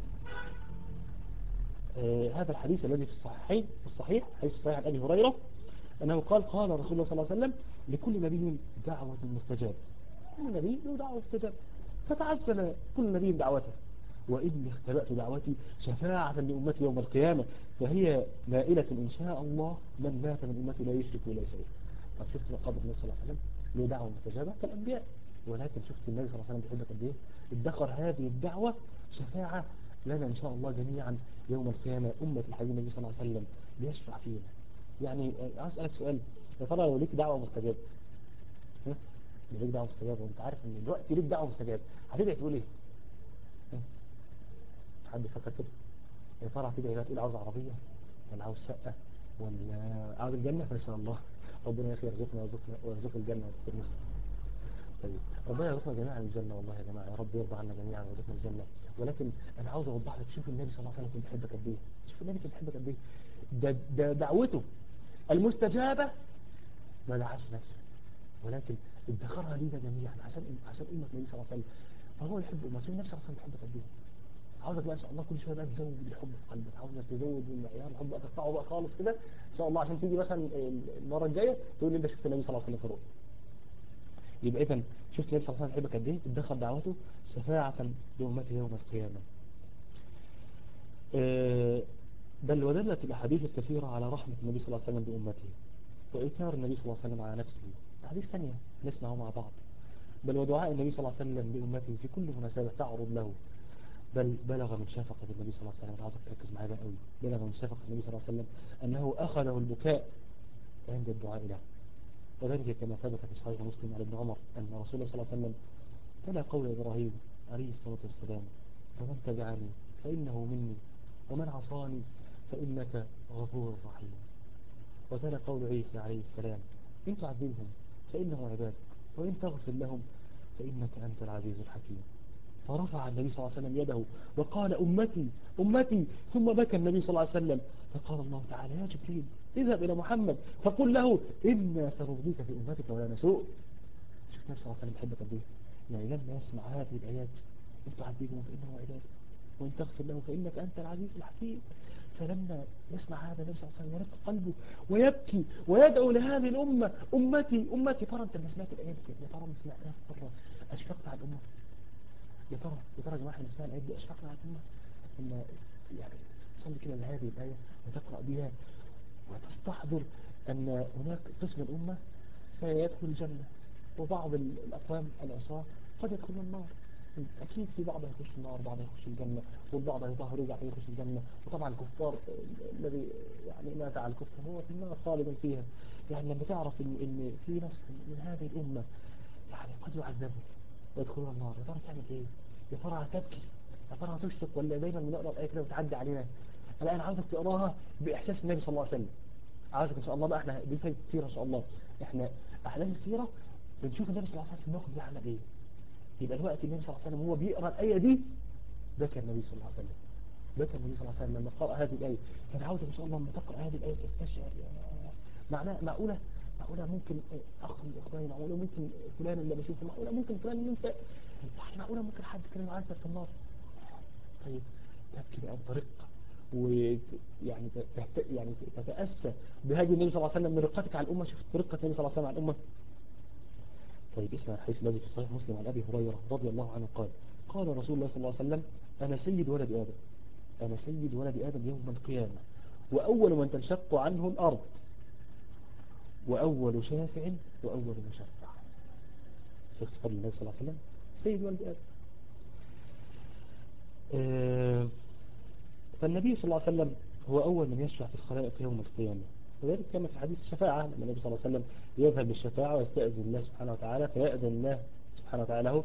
آه هذا الحديث الذي في الصحيحين في الصحيح حديث الصحيح عن ابي هريره انه قال قال رسول الله صلى الله عليه وسلم لكل نبي دعوة مستجابة كل نبي له دعوة مستجابة فتعجل كل نبي دعوته وإني اختبأت دعوتي شفاعة لأمتي يوم القيامة فهي نائلة إن شاء الله من مات من أمتي لا يشرك ولا شيء طب شفت قدر النبي صلى الله عليه وسلم له دعوة مستجابة كالأنبياء ولكن شفت النبي صلى الله عليه وسلم بيحبك قد ايه ادخر هذه الدعوة شفاعة لنا إن شاء الله جميعا يوم القيامة أمة الحبيب النبي صلى الله عليه وسلم ليشفع فينا يعني عايز أسألك سؤال يا ترى لو ليك دعوة مستجابة ها؟ لو ليك دعوة مستجابة وانت عارف ان دلوقتي ليك دعوة مستجابة هتدعي تقول ايه ها؟ حد فكر كده يا ترى هتدعي بقى تقول عاوز عربية ولا عاوز شقة ولا عاوز الجنة فإن شاء الله ربنا يا أخي يرزقنا ويرزقنا ويرزق الجنة في المسلم طيب ربنا يرزقنا جميعا الجنة والله يا جماعة يا رب يرضى عنا جميعا ويرزقنا الجنة ولكن أنا عاوز أوضح لك شوف النبي صلى الله عليه وسلم كان بيحبك قد إيه شوف النبي كان بيحبك قد إيه ده, ده دعوته المستجابة ما دعاش نفسه ولكن ادخرها لينا جميعا عشان عشان أمة النبي صلى الله عليه وسلم فهو يحب أمته النبي صلى الله عليه وسلم بيحبك قد إيه عاوزك بقى ان شاء الله كل شويه بقى تزود الحب في قلبك عاوزك تزود من معيار الحب بقى ترفعه بقى خالص كده ان شاء الله عشان تيجي مثلا المره الجايه تقول لي انت شفت النبي صلى الله عليه وسلم في الرؤيا يبقى اذا شفت النبي صلى الله عليه وسلم يحبك قد ايه اتدخل دعوته شفاعه لامته يوم القيامه أه بل ودلت الاحاديث الكثيره على رحمه النبي صلى الله عليه وسلم بامته وايثار النبي صلى الله عليه وسلم على نفسه احاديث ثانيه نسمعها مع بعض بل ودعاء النبي صلى الله عليه وسلم لامته في كل مناسبه تعرض له بل بلغ من شفقة النبي صلى الله عليه وسلم أنا عايزك تركز معايا بقى قوي بلغ من شفقة النبي صلى الله عليه وسلم أنه أخذه البكاء عند الدعاء له وذلك كما ثبت في صحيح مسلم عن ابن عمر أن رسول الله صلى الله عليه وسلم تلا قول إبراهيم عليه الصلاة والسلام فمن تبعني فإنه مني ومن عصاني فإنك غفور رحيم وتلا قول عيسى عليه السلام إن تعذبهم فإنهم عباد وإن تغفر لهم فإنك أنت العزيز الحكيم فرفع النبي صلى الله عليه وسلم يده وقال أمتي أمتي ثم بكى النبي صلى الله عليه وسلم فقال الله تعالى يا جبريل اذهب إلى محمد فقل له إنا سنرضيك في أمتك ولا نسوء شوف النبي صلى الله عليه وسلم يحبك قد ايه يعني لما يسمع هذه الآيات إن تعذبهم فإنه عباد وإن تغفر له فإنك أنت العزيز الحكيم فلما يسمع هذا النبي صلى الله عليه وسلم يرق قلبه ويبكي ويدعو لهذه الأمة أمتي أمتي ترى أنت لما سمعت الآيات يا ترى ما سمعتها مرة أشفقت على الأمة يا ترى يا ترى يا جماعه الاسماء الايات دي اشفقنا على الامه ان يعني تصلي كده لهذه الايه وتقرا بها وتستحضر ان هناك قسم الامه سيدخل الجنه وبعض الاقوام العصاه قد يدخلون النار أكيد في بعض هيخش النار بعض هيخش الجنة والبعض هيطهر يرجع يخش الجنة وطبعا الكفار آه، الذي يعني مات على الكفر هو في النار خالدا فيها يعني لما تعرف إن, إن في ناس من هذه الأمة يعني قد يعذبوا ويدخلون النار يا ترى تعمل إيه؟ يا ترى هتبكي يا ترى هتشفق ولا دايما بنقرا الآية كده وتعدي علينا الآن عاوزك تقراها بإحساس النبي صلى الله عليه وسلم عاوزك إن شاء الله بقى إحنا دي فايدة السيرة إن شاء الله إحنا أحداث السيرة بنشوف النبي صلى الله عليه وسلم في الموقف ده عمل إيه يبقى الوقت النبي صلى الله عليه وسلم هو بيقرأ الآية دي بكى النبي صلى الله عليه وسلم بكى النبي صلى الله عليه وسلم لما قرأ هذه الآية كان عاوزك إن شاء الله لما تقرأ هذه الآية تستشعر معناه معقولة معقولة ممكن أخ من إخواني معقولة ممكن فلان اللي بشوفه معقولة ممكن فلان اللي أنت يعني معقولة ممكن حد كان يعذب في النار طيب تبكي بقى بطريقة ويعني تهت... يعني تتأسى بهدي النبي صلى الله عليه وسلم من رقتك على الأمة شفت رقة النبي صلى الله عليه وسلم على الأمة طيب اسمع الحديث الذي في صحيح مسلم عن أبي هريرة رضي الله عنه قال قال رسول الله صلى الله عليه وسلم أنا سيد ولد آدم أنا سيد ولد آدم يوم القيامة وأول من تنشق عنه الأرض وأول شافع وأول مشفع شفت فضل النبي صلى الله عليه وسلم سيد ولد آدم آه فالنبي صلى الله عليه وسلم هو أول من يشفع في الخلائق يوم القيامة وذلك كما في حديث الشفاعة لما النبي صلى الله عليه وسلم يذهب بالشفاعة ويستأذن الله سبحانه وتعالى فيأذن الله سبحانه وتعالى له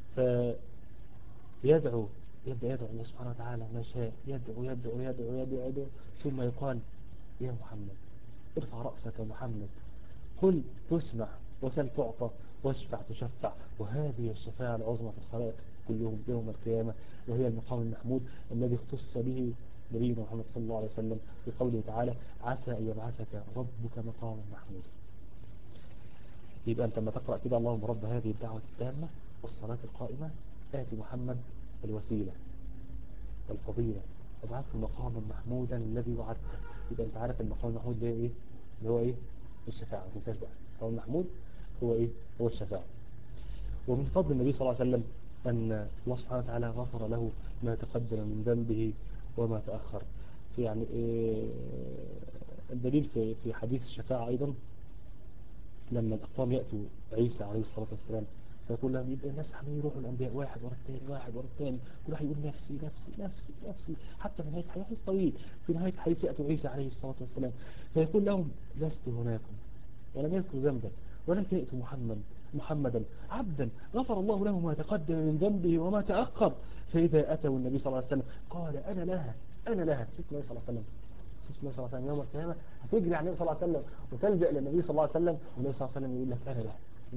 فيدعو يبدأ يدعو الله سبحانه وتعالى ما شاء يدعو يدعو يدعو يدعو, يدعو ثم يقال يا محمد ارفع رأسك محمد قل تسمع وسل تعطى واشفع تشفع وهذه الشفاعة العظمى في الخلائق كلهم يوم القيامة وهي المقام المحمود الذي اختص به نبينا محمد صلى الله عليه وسلم بقوله تعالى عسى أن يبعثك ربك مقاما محمودا يبقى أنت لما تقرأ كده اللهم رب هذه الدعوة التامة والصلاة القائمة آتي محمد الوسيلة والفضيلة وابعثه مقاما محمودا الذي وعدته يبقى أنت عارف المقام المحمود ده إيه اللي هو إيه الشفاعة ما تنساش بقى المقام المحمود هو إيه هو الشفاعة ومن فضل النبي صلى الله عليه وسلم أن الله سبحانه وتعالى غفر له ما تقدم من ذنبه وما تأخر في يعني إيه الدليل في في حديث الشفاعة أيضا لما الأقوام يأتوا عيسى عليه الصلاة والسلام فيقول لهم يبقى الناس عمالين يروحوا الأنبياء واحد ورا الثاني واحد ورا الثاني كل واحد يقول نفسي نفسي نفسي نفسي حتى في نهاية الحديث حديث طويل في نهاية الحديث يأتوا عيسى عليه الصلاة والسلام فيقول لهم لست هناكم ولم يذكر ذنبا ولكن ائتوا محمد محمدا عبدا غفر الله له ما تقدم من ذنبه وما تأخر فإذا أتوا النبي صلى الله عليه وسلم قال أنا لها أنا لها شوف النبي صلى الله عليه وسلم شوف النبي صلى الله عليه وسلم يوم القيامة هتجري على النبي صلى الله عليه وسلم وتلجأ للنبي صلى الله عليه وسلم والنبي صلى الله عليه وسلم يقول لك أنا لها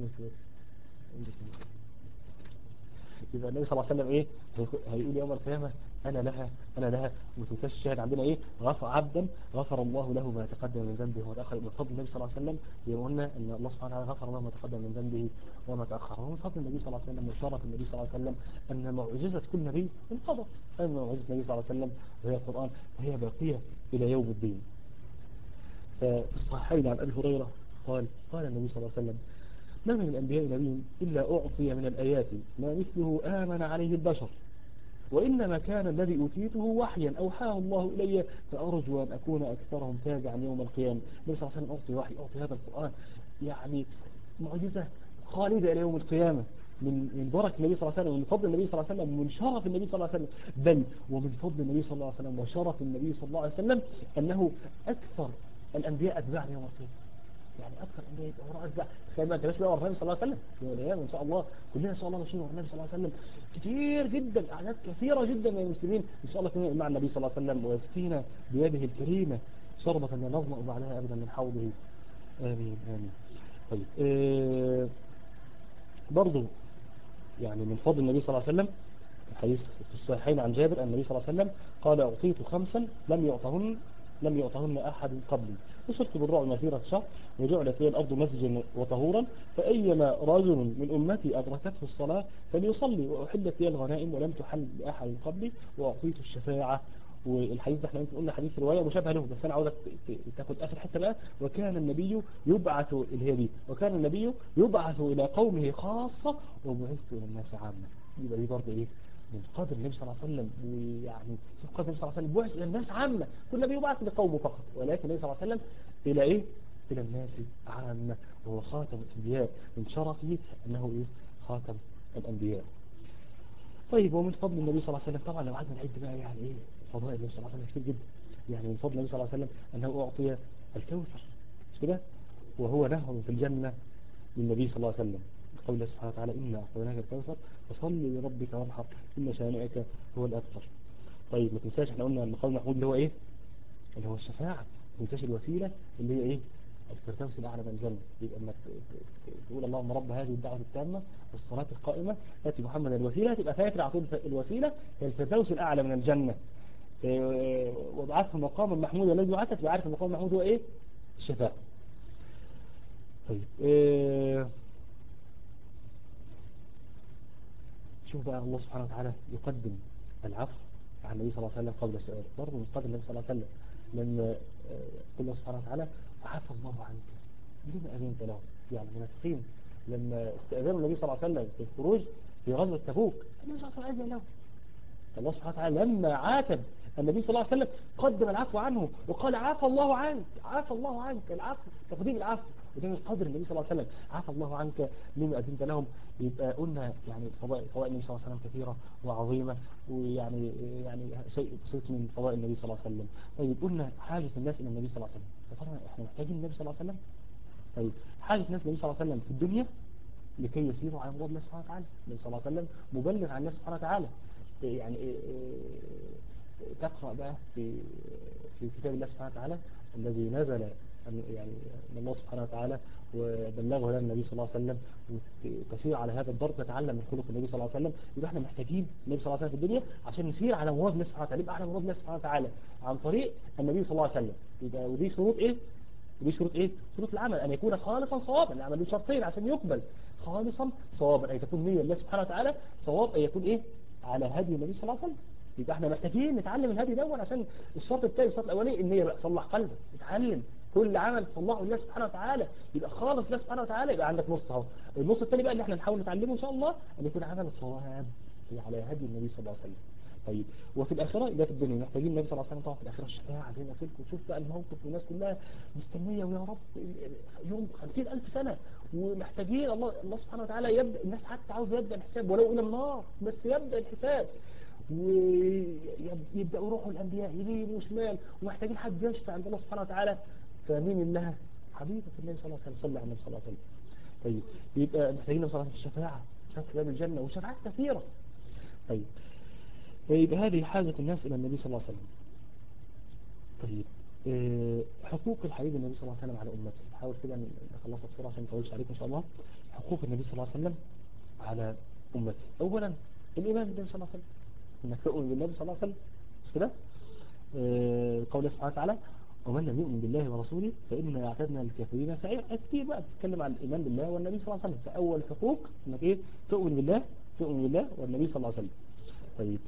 يبقى النبي صلى الله عليه وسلم ايه هيقول يوم القيامة انا لها انا لها وتنساش الشاهد عندنا ايه غفر عبدا غفر الله له ما تقدم من ذنبه وتأخر من فضل النبي صلى الله عليه وسلم زي ما قلنا ان الله سبحانه وتعالى غفر له ما تقدم من ذنبه وما تأخر ومن فضل النبي صلى الله عليه وسلم وشرف النبي صلى الله عليه وسلم ان معجزة كل نبي انقضت اما معجزة النبي صلى الله عليه وسلم وهي القرآن فهي باقية الى يوم الدين ففي الصحيحين عن ابي هريرة قال قال النبي صلى الله عليه وسلم ما من الأنبياء نبي إلا أعطي من الآيات ما مثله آمن عليه البشر وإنما كان الذي أوتيته وحيا أوحاه الله إلي فأرجو أن أكون أكثرهم تابعا يوم القيامة النبي صلى الله عليه وسلم أعطي وحي أعطي هذا القرآن يعني معجزة خالدة إلى يوم القيامة من من بركة النبي صلى الله عليه وسلم ومن فضل النبي صلى الله عليه وسلم ومن شرف النبي صلى الله عليه وسلم بل ومن فضل النبي صلى الله عليه وسلم وشرف النبي صلى الله عليه وسلم أنه أكثر الأنبياء أتباعا يوم القيامة يعني أكثر أنبياء وراء أتباع تخيل ما أنت ماشي بقى ورا النبي صلى الله عليه وسلم يوم القيامة إن شاء الله كلنا إن شاء الله ماشيين ورا النبي صلى الله عليه وسلم كتير جدا أعداد كثيرة جدا من المسلمين إن شاء الله كنا مع النبي صلى الله عليه وسلم ويسقينا بيده الكريمة شربة لا نظمأ بعدها أبدا من حوضه آمين آمين طيب آه برضو يعني من فضل النبي صلى الله عليه وسلم الحديث في الصحيحين عن جابر أن النبي صلى الله عليه وسلم قال أعطيت خمسا لم يعطهن لم يعطهن أحد قبلي وصرت بالرعب مسيرة شهر وجعلت لي الأرض مسجدا وطهورا فأيما رجل من أمتي أدركته الصلاة فليصلي وأحلت لي الغنائم ولم تحل لأحد قبلي وأعطيت الشفاعة والحديث ده احنا يمكن قلنا حديث رواية مشابهة له بس أنا عاوزك تاخد آخر حتة بقى وكان النبي يبعث اللي هي دي وكان النبي يبعث إلى قومه خاصة وبعثت إلى الناس عامة يبقى دي برضه إيه من قدر النبي صلى الله عليه وسلم ويعني شوف قدر النبي صلى الله عليه وسلم بعث إلى الناس عامة كل نبي يبعث لقومه فقط ولكن النبي صلى الله عليه وسلم إلى إيه إلى الناس عامة وهو خاتم الأنبياء من شرفه أنه إيه خاتم الأنبياء طيب ومن فضل النبي صلى الله عليه وسلم طبعا لو قعدنا نعد بقى يعني ايه فضائل النبي صلى الله عليه وسلم كتير جدا يعني من فضل النبي صلى الله عليه وسلم انه اعطي الكوثر مش كده وهو نهر في الجنة للنبي صلى الله عليه وسلم قول الله سبحانه وتعالى إنا أعطيناك الكوثر فصل لربك وانحر إن شانئك هو الأبتر طيب ما تنساش احنا قلنا المقام المحمود اللي هو ايه اللي هو الشفاعة ما تنساش الوسيلة اللي هي ايه الفردوس الأعلى من الجنة يبقى انك تقول اللهم رب هذه الدعوة التامة والصلاة القائمة آتي محمد الوسيلة تبقى فاكر على طول الوسيلة هي الفردوس الأعلى من الجنة إيه، وضعته المقام المحمود الذي وعدت تبقى عارف المقام المحمود هو ايه الشفاعة طيب إيه شوف بقى الله سبحانه وتعالى يقدم العفو عن النبي صلى الله عليه وسلم قبل سؤال برضه من قبل النبي صلى الله عليه وسلم لما آه، الله سبحانه وتعالى عفى الله عنك لما أذنت له يعني المنافقين لما استأذنوا النبي صلى الله عليه وسلم في الخروج في غزوة تبوك النبي صلى الله عليه وسلم أذن له الله سبحانه وتعالى لما عاتب النبي صلى الله عليه وسلم قدم العفو عنه وقال عفى الله عنك عفى الله عنك العفو تقديم العفو وده من قدر النبي صلى الله عليه وسلم عفى الله عنك لما أذنت لهم يبقى قلنا يعني فضائل فضائل النبي صلى الله عليه وسلم كثيرة وعظيمة ويعني يعني شيء بسيط من فضائل النبي صلى الله عليه وسلم طيب قلنا حاجة الناس إلى النبي صلى الله عليه وسلم فطبعا احنا محتاجين النبي صلى الله عليه وسلم طيب حاجة الناس النبي صلى الله عليه وسلم في الدنيا لكي يسيروا على مراد الله سبحانه وتعالى النبي صلى الله عليه وسلم مبلغ عن الله سبحانه وتعالى يعني إيه إيه تقرأ بقى في في كتاب الله سبحانه وتعالى الذي نزل يعني من الله سبحانه وتعالى وبلغه لنا النبي صلى الله عليه وسلم وتسير على هذا الضرب تتعلم من خلق النبي صلى الله عليه وسلم يبقى احنا محتاجين النبي صلى الله عليه وسلم في الدنيا عشان نسير على مراد الله سبحانه وتعالى يبقى على مراد الله سبحانه وتعالى عن طريق النبي صلى الله عليه وسلم يبقى ودي شروط ايه ودي شروط ايه شروط العمل ان يكون خالصا صوابا العمل له شرطين عشان يقبل خالصا صوابا اي تكون نية الله سبحانه وتعالى صواب اي يكون ايه على هدي النبي صلى الله عليه وسلم يبقى احنا محتاجين نتعلم الهدي دون عشان الشرط الثاني الشرط الاولاني النية بقى صلح قلبك اتعلم كل عمل تصلحه لله سبحانه وتعالى يبقى خالص لله سبحانه وتعالى يبقى عندك نص اهو النص الثاني بقى اللي احنا نحاول نتعلمه ان شاء الله ان يكون عمل صواب على هدي النبي صلى الله عليه وسلم طيب وفي الآخرة إذا في الدنيا محتاجين النبي صلى الله عليه وسلم طبعا في الآخرة الشفاعة زي ما قلت لكم شوف بقى الموقف والناس كلها مستنية ويا رب يوم 50000 سنة ومحتاجين الله الله سبحانه وتعالى يبدأ الناس حتى عاوز يبدأ الحساب ولو إلى النار بس يبدأ الحساب ويبدأوا يروحوا الأنبياء يمين وشمال ومحتاجين حد يشفع عند الله سبحانه وتعالى فمين الله حبيبة النبي صلى الله عليه وسلم صلى على النبي صلى الله عليه وسلم طيب يبقى محتاجين النبي صلى الله عليه وسلم في الشفاعة فتح باب الجنة وشفاعات كثيرة طيب يبقى هذه حاجة الناس إلى النبي صلى الله عليه وسلم طيب اه حقوق الحبيب النبي صلى الله عليه وسلم على أمته نحاول كده نخلصها بسرعة عشان ما نطولش عليكم إن شاء الله حقوق النبي صلى الله عليه وسلم على أمته أولا الإيمان بالنبي صلى الله عليه وسلم إنك تؤمن بالنبي صلى الله عليه وسلم مش كده اه قول الله سبحانه وتعالى ومن لم يؤمن بالله ورسوله فإنا اعتدنا للكافرين سعير كتير بقى بتتكلم عن الإيمان بالله والنبي صلى الله عليه وسلم فأول حقوق إنك إيه تؤمن بالله تؤمن بالله والنبي صلى الله عليه وسلم طيب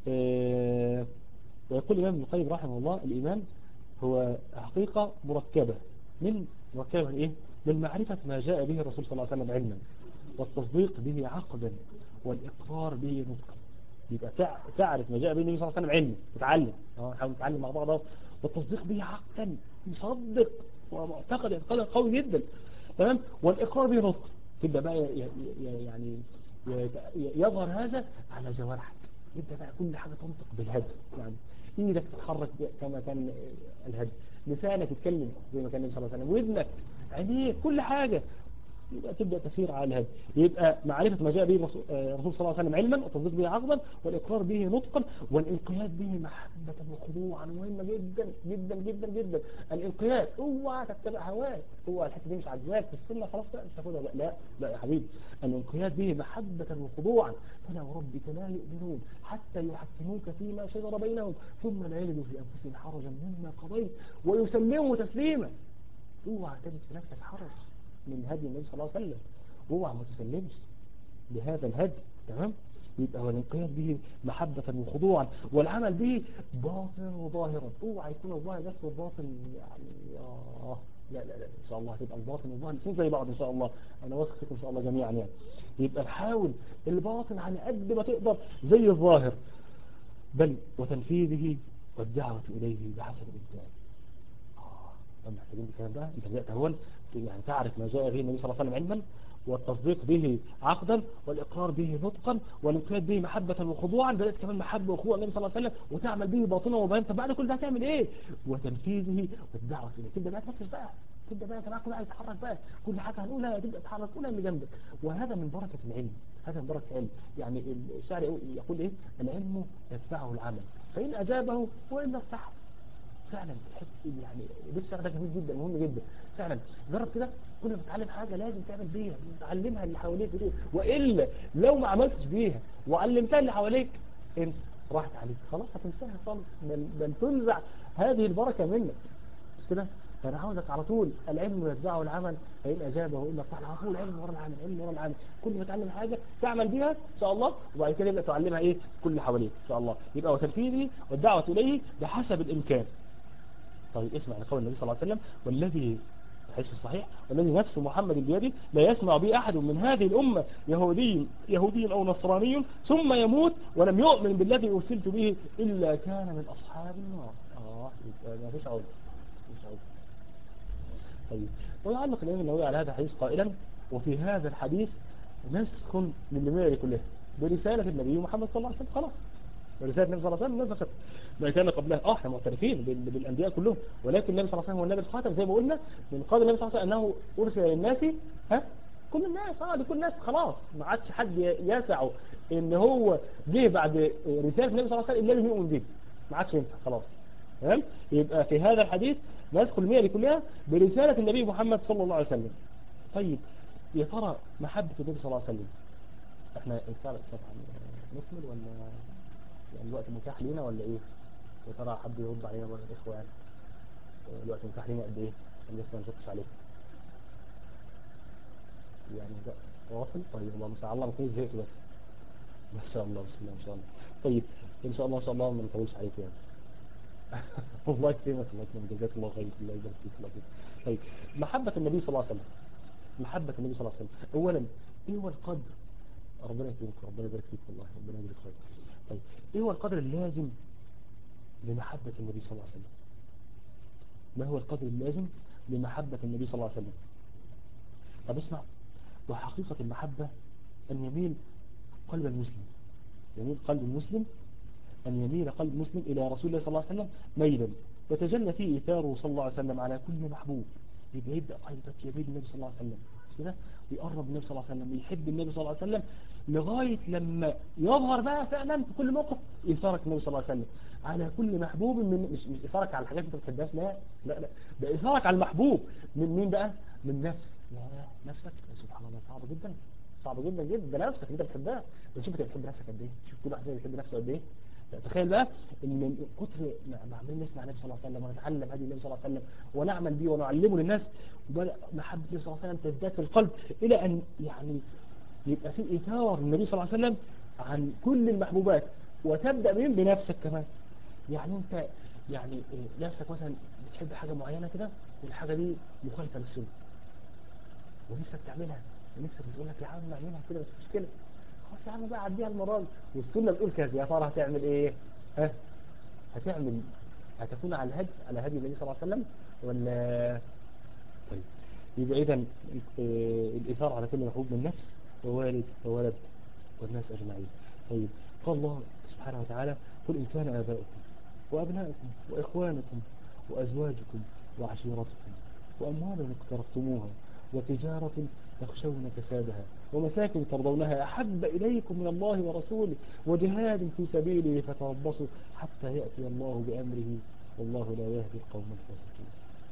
آه ويقول الإمام ابن القيم رحمه الله الإيمان هو حقيقة مركبة من مركبة من إيه؟ من معرفة ما جاء به الرسول صلى الله عليه وسلم علما والتصديق به عقدا والإقرار به نطقا يبقى تعرف ما جاء به النبي صلى الله عليه وسلم علم تتعلم نحاول نتعلم مع بعض والتصديق به عقدا مصدق ومعتقد اعتقادا قوي جدا تمام والإقرار به نطق تبدأ بقى يعني يظهر هذا على جوارحك يبدأ بقى كل حاجة تنطق بالهدف يعني ايدك تتحرك كما كان الهدف لسانك يتكلم زي ما كان النبي صلى الله عليه وسلم ودنك عينيك كل حاجة يبقى تبدأ تسير على الهدف يبقى معرفة ما جاء به الرسول صلى الله عليه وسلم علما والتصديق به عقدا والإقرار به نطقا والانقياد به محبة وخضوعا مهمة جدا جدا جدا جدا الانقياد اوعى تتبع هواك اوعى الحته دي مش عاجباك في السنة خلاص لا مش هاخدها لا لا يا حبيبي الانقياد به محبة وخضوعا فلا وربك لا يؤمنون حتى يحكموك فيما شجر بينهم ثم لا يجدوا في أنفسهم حرجا مما قضيت ويسلموا تسليما اوعى تجد في نفسك حرج من هدي النبي صلى الله عليه وسلم اوعى ما تسلمش بهذا الهدي تمام يبقى هو الانقياد به محبة وخضوعا والعمل به باطنا وظاهرا اوعى يكون الظاهر بس والباطن يعني آه لا لا لا ان شاء الله هتبقى الباطن والظاهر الاثنين زي بعض ان شاء الله انا واثق فيكم ان شاء الله جميعا يعني يبقى نحاول الباطن على قد ما تقدر زي الظاهر بل وتنفيذه والدعوة اليه بحسب الامكان اه محتاجين الكلام ده انت بدأت اول يعني تعرف ما جاء به النبي صلى الله عليه وسلم علما والتصديق به عقدا والإقرار به نطقا والانقياد به محبة وخضوعا بدأت كمان محبة وخضوع النبي صلى الله عليه وسلم وتعمل به باطنا وبيانا طب بعد كل ده هتعمل ايه وتنفيذه والدعوة اليه تبدأ بقى تنفذ بقى تبدأ بقى كمان كل واحد يتحرك بقى كل حاجة هنقولها تبدأ تتحرك كلها اللي جنبك وهذا من بركة العلم هذا من بركة العلم يعني الشاعر يقول ايه العلم يتبعه العمل فإن أجابه وإلا ارتاح فعلا يعني لسه ده جميل جدا مهم جدا فعلا جرب كده كل ما تتعلم حاجة لازم تعمل بيها تعلمها اللي حواليك دول وإلا لو ما عملتش بيها وعلمتها اللي حواليك انسى راحت عليك خلاص هتنساها خالص بل, بل تنزع هذه البركة منك مش كده فأنا عاوزك على طول العلم يتبعه العمل فإن أجابه إلا افتح على طول علم ورا العمل علم ورا العمل كل ما تعلم حاجة تعمل بيها إن شاء الله وبعد كده يبقى تعلمها إيه كل اللي حواليك إن شاء الله يبقى وتنفيذه والدعوة إليه بحسب الإمكان طيب اسمع لقول النبي صلى الله عليه وسلم والذي الحديث الصحيح والذي نفس محمد بيده لا يسمع به أحد من هذه الأمة يهودي يهودي أو نصراني ثم يموت ولم يؤمن بالذي أرسلت به إلا كان من أصحاب النار آه ما فيش عوز مش عوز طيب ويعلق الإمام النووي على هذا الحديث قائلا وفي هذا الحديث نسخ للجميع كلها برسالة النبي محمد صلى الله عليه وسلم خلاص ورسالة النبي صلى الله عليه وسلم نسخت ما كان قبلها اه احنا معترفين بالانبياء كلهم ولكن النبي صلى الله عليه وسلم هو النبي الخاتم زي ما قلنا من قبل النبي صلى الله عليه وسلم انه ارسل للناس ها كل الناس اه لكل الناس خلاص ما عادش حد يسعه ان هو جه بعد رسالة النبي صلى الله عليه وسلم الا اللي يؤمن به ما عادش ينفع خلاص تمام يبقى في هذا الحديث نسخ المية دي كلها برسالة النبي محمد صلى الله عليه وسلم طيب يا ترى محبة النبي صلى الله عليه وسلم احنا الساعة طبعا نكمل ولا يعني الوقت متاح لينا ولا ايه يا ترى حد يرد علينا ولا الاخوه يعني الوقت متاح لينا قد ايه انا لسه ما شفتش عليك يعني ده واصل طيب الله مساء الله ما كنتش زهقت بس ما شاء الله بسم الله ما شاء الله طيب ان شاء الله ان شاء الله ما نطولش عليكم يعني الله يكرمك الله يكرمك جزاك الله خير الله يبارك فيك الله يكرمك طيب محبة النبي صلى الله عليه وسلم محبة النبي صلى الله عليه وسلم اولا ايه هو القدر ربنا يكرمك ربنا يبارك فيك والله ربنا يجزيك خير طيب ايه هو القدر اللازم لمحبة النبي صلى الله عليه وسلم ما هو القدر اللازم لمحبة النبي صلى الله عليه وسلم طب اسمع وحقيقة المحبة أن يميل قلب المسلم يميل قلب المسلم أن يميل قلب المسلم إلى رسول الله صلى الله عليه وسلم ميلا يتجلى فيه إيثاره صلى الله عليه وسلم على كل محبوب يبقى يبدأ قلبك يميل النبي صلى الله عليه وسلم كده ويقرب النبي صلى الله عليه وسلم يحب النبي صلى الله عليه وسلم لغاية لما يظهر بقى فعلا في كل موقف إثارك النبي صلى الله عليه وسلم على كل محبوب من مش مش إثارك على الحاجات اللي انت بتحبهاش لا لا لا ده إثارك على المحبوب من مين بقى من نفس يا نفسك سبحان الله صعب جدا صعب جدا جدا ده نفسك انت بتحبها بس شوف انت بتحب نفسك قد ايه شوف كل واحد بيحب نفسه قد ايه تخيل بقى ان من كتر ما عمالين نسمع النبي صلى الله عليه وسلم ونتعلم هدي النبي صلى الله عليه وسلم ونعمل بيه ونعلمه للناس وبدا محبه النبي صلى الله عليه وسلم تزداد في القلب الى ان يعني يبقى في ايثار النبي صلى الله عليه وسلم عن كل المحبوبات وتبدا بهم بنفسك كمان يعني انت يعني نفسك مثلا بتحب حاجه معينه كده والحاجه دي مخالفه للسنه ونفسك تعملها ونفسك بتقول لك يا عم اعملها كده مش مشكله خلاص يا عم بقى عديها المرة دي والسنة بتقول كذا يا ترى هتعمل ايه ها هتعمل هتكون على الهدي على هدي النبي صلى الله عليه وسلم ولا طيب يبقى اذا الاثار على كل محبوب من نفس ووالد وولد والناس اجمعين طيب قال الله سبحانه وتعالى قل ان كان اباؤكم وابناؤكم واخوانكم وازواجكم وعشيرتكم واموال اقترفتموها وتجارة تخشون كسادها ومساكن ترضونها أحب إليكم من الله ورسوله وجهاد في سبيله فتربصوا حتى يأتي الله بأمره والله لا يهدي القوم الفاسقين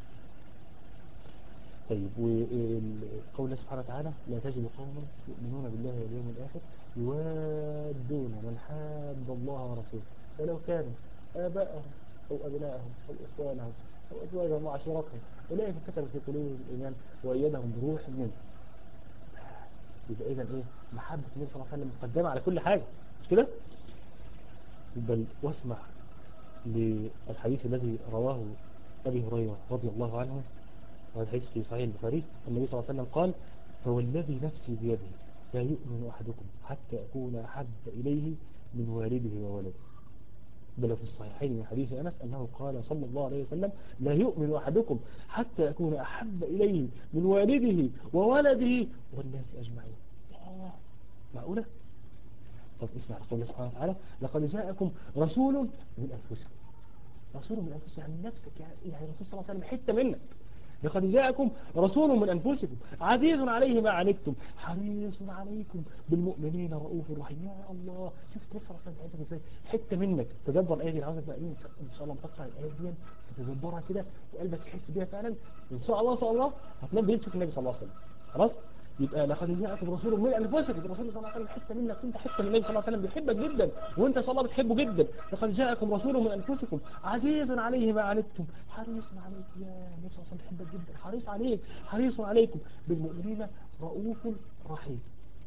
طيب وقول سبحانه وتعالى لا تجد قوما يؤمنون بالله واليوم الآخر يوادون من حاد الله ورسوله ولو كانوا آباءهم أو أبناءهم أو إخوانهم أو أزواجهم وعشيرتهم أولئك كتب في قلوبهم الإيمان وأيدهم بروح منه يبقى إذا إيه محبة النبي صلى الله عليه وسلم مقدمة على كل حاجة مش كده بل واسمع للحديث الذي رواه أبي هريرة رضي الله عنه وهذا الحديث في صحيح البخاري النبي صلى الله عليه وسلم قال فوالذي نفسي بيده لا يؤمن أحدكم حتى أكون أحب إليه من والده وولده بل في الصحيحين من حديث أنس أنه قال صلى الله عليه وسلم لا يؤمن أحدكم حتى أكون أحب إليه من والده وولده والناس أجمعين آه، معقولة؟ طب اسمع رسول الله سبحانه وتعالى لقد جاءكم رسول من أنفسكم رسول من أنفسكم يعني من نفسك يعني يعني الرسول صلى الله عليه وسلم حتة منك لقد جاءكم رسول من أنفسكم عزيز عليه ما عنتم حريص عليكم بالمؤمنين رؤوف رحيم يا الله شفت نفس رسول الله ازاي حتة منك تدبر الآية دي أنا عاوزك بقى إيه إن شاء الله متقرأ الآية دي تتدبرها كده وقلبك يحس بيها فعلا إن شاء الله إن شاء الله هتنام بالليل تشوف النبي صلى الله عليه وسلم خلاص يبقى لقد جاءكم رسول من انفسكم الرسول صلى الله عليه وسلم حته منك انت حته من النبي صلى الله عليه وسلم بيحبك جدا وانت ان شاء الله بتحبه جدا لقد جاءكم رسول من انفسكم عزيز عليه ما عنتم حريص عليك يا النبي صلى الله عليه وسلم بيحبك جدا حريص عليك حريص عليكم بالمؤمنين رؤوف رحيم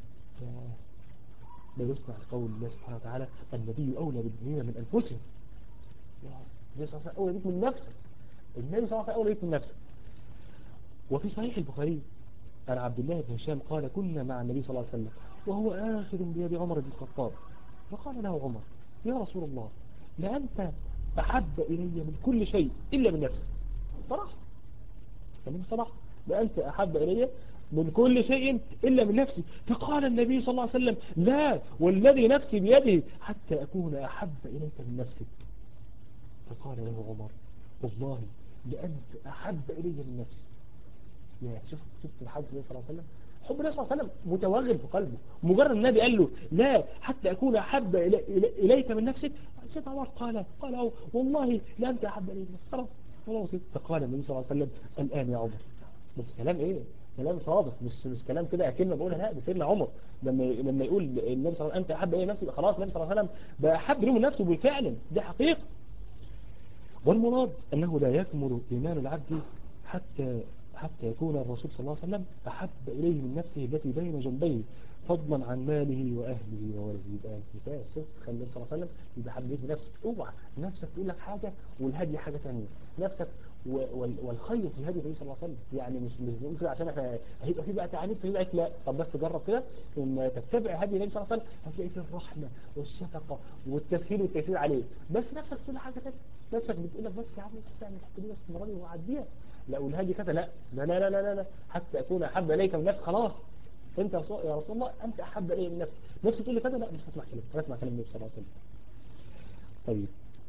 لا يسمع قول الله سبحانه وتعالى النبي اولى بالمؤمنين من انفسهم يا النبي صلى الله عليه وسلم اولى بك من نفسك النبي صلى الله عليه وسلم اولى بك من نفسك وفي صحيح البخاري عن عبد الله بن هشام قال كنا مع النبي صلى الله عليه وسلم وهو آخذ بيد عمر بن الخطاب فقال له عمر يا رسول الله لأنت أحب إلي من كل شيء إلا من نفسي صراحة كلمة صراحة لأنت أحب إلي من كل شيء إلا من نفسي فقال النبي صلى الله عليه وسلم لا والذي نفسي بيده حتى أكون أحب إليك من نفسك فقال له عمر والله لأنت أحب إلي من نفسي يا شوف شفت الحج النبي صلى الله عليه وسلم حب النبي صلى الله عليه وسلم متوغل في قلبه مجرد النبي قال له لا حتى أكون أحب إلي إلي إليك من نفسك سيدنا عمر قال قال أو والله لا أنت أحب إلي من نفسك خلاص خلاص فقال النبي صلى الله عليه وسلم الآن يا عمر بس كلام إيه كلام صادق مش مش كلام كده كلمة بقولها لا ده سيدنا عمر لما لما يقول النبي صلى الله عليه وسلم أنت أحب إلي من نفسك خلاص النبي صلى الله عليه وسلم بقى أحب له من نفسه بالفعل دي حقيقة والمراد أنه لا يكمل إيمان العبد حتى حتى يكون الرسول صلى الله عليه وسلم أحب إليه من نفسه التي بين جنبيه فضلا عن ماله وأهله وولده يبقى مثال شوف خلي النبي صلى الله عليه وسلم يبقى حبيت نفسك اوعى نفسك تقول لك حاجة والهدي حاجة ثانيه نفسك والخير في هدي النبي صلى الله عليه وسلم يعني مش مش بنقول كده عشان احنا هيبقى في بقى تعانيف في لك لا طب بس جرب كده لما تتبع هدي النبي صلى الله عليه وسلم هتلاقي فيه الرحمة والشفقة والتسهيل والتيسير عليه بس نفسك تقول حاجة ثانيه نفسك بتقول لك بس يا عم بس يعني الحته دي بس المره دي وعديها لا والهدي كذا لا لا لا لا لا لا حتى أكون أحب إليك من نفسك خلاص أنت يا رسول الله أنت أحب إلي من نفسي نفسي تقول لي كذا لا مش هسمع كلام أنا أسمع كلام النبي صلى الله عليه وسلم طيب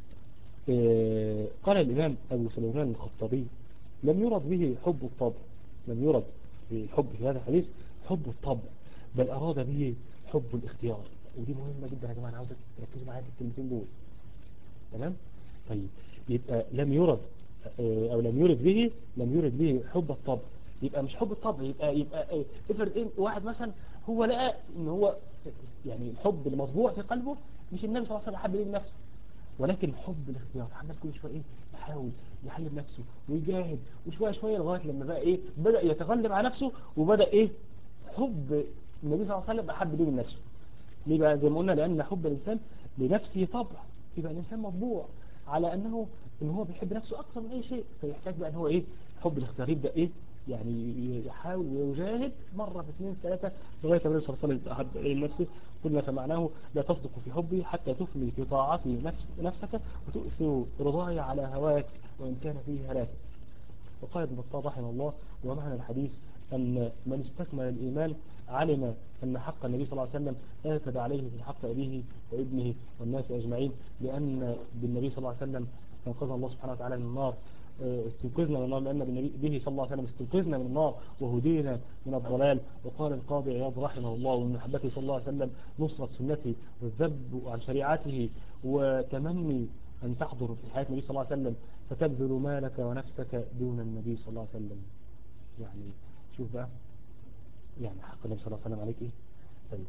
إيه قال الإمام أبو سليمان الخطابي لم يرد به حب الطبع لم يرد بالحب في هذا الحديث حب الطبع بل أراد به حب الاختيار ودي مهمة جدا يا جماعة أنا عاوزك تركزوا معايا في الكلمتين دول تمام طيب يبقى لم يرد او لم يرد به لم يرد به حب الطبع يبقى مش حب الطبع يبقى يبقى افرض ايه واحد مثلا هو لقى ان هو يعني الحب المطبوع في قلبه مش النبي صلى الله عليه وسلم حب ليه بنفسه ولكن حب الاختيار عمال كل شويه ايه يحاول يحلم نفسه ويجاهد وشويه شويه لغايه لما بقى ايه بدا يتغلب على نفسه وبدا ايه حب النبي صلى الله عليه وسلم احب ليه من نفسه ليه بقى زي ما قلنا لان حب الانسان لنفسه طبع يبقى الانسان مطبوع على انه ان هو بيحب نفسه اكثر من اي شيء فيحتاج بقى ان هو ايه حب الاختيار يبدا ايه يعني يحاول ويجاهد مرة في اثنين ثلاثة لغاية النبي صلى الله عليه وسلم أحب إليه نفسه قلنا فمعناه لا تصدق في حبي حتى تفني في طاعتي نفس نفسك وتؤثر رضاي على هواك وإن كان فيه هلاك وقال ابن الطاب رحمه الله ومعنى الحديث أن من استكمل الإيمان علم أن حق النبي صلى الله عليه وسلم آكد عليه في حق أبيه وابنه والناس أجمعين لأن بالنبي صلى الله عليه وسلم استنقذ الله سبحانه وتعالى من النار استنقذنا من النار لأن به صلى الله عليه وسلم استنقذنا من النار وهدينا من الضلال وقال القاضي عياض رحمه الله ومن محبته صلى الله عليه وسلم نصرة سنته والذب عن شريعته وتمني أن تحضر في حياة النبي صلى الله عليه وسلم فتبذل مالك ونفسك دون النبي صلى الله عليه وسلم يعني شوف بقى يعني حق النبي صلى الله عليه وسلم عليك ايه طيب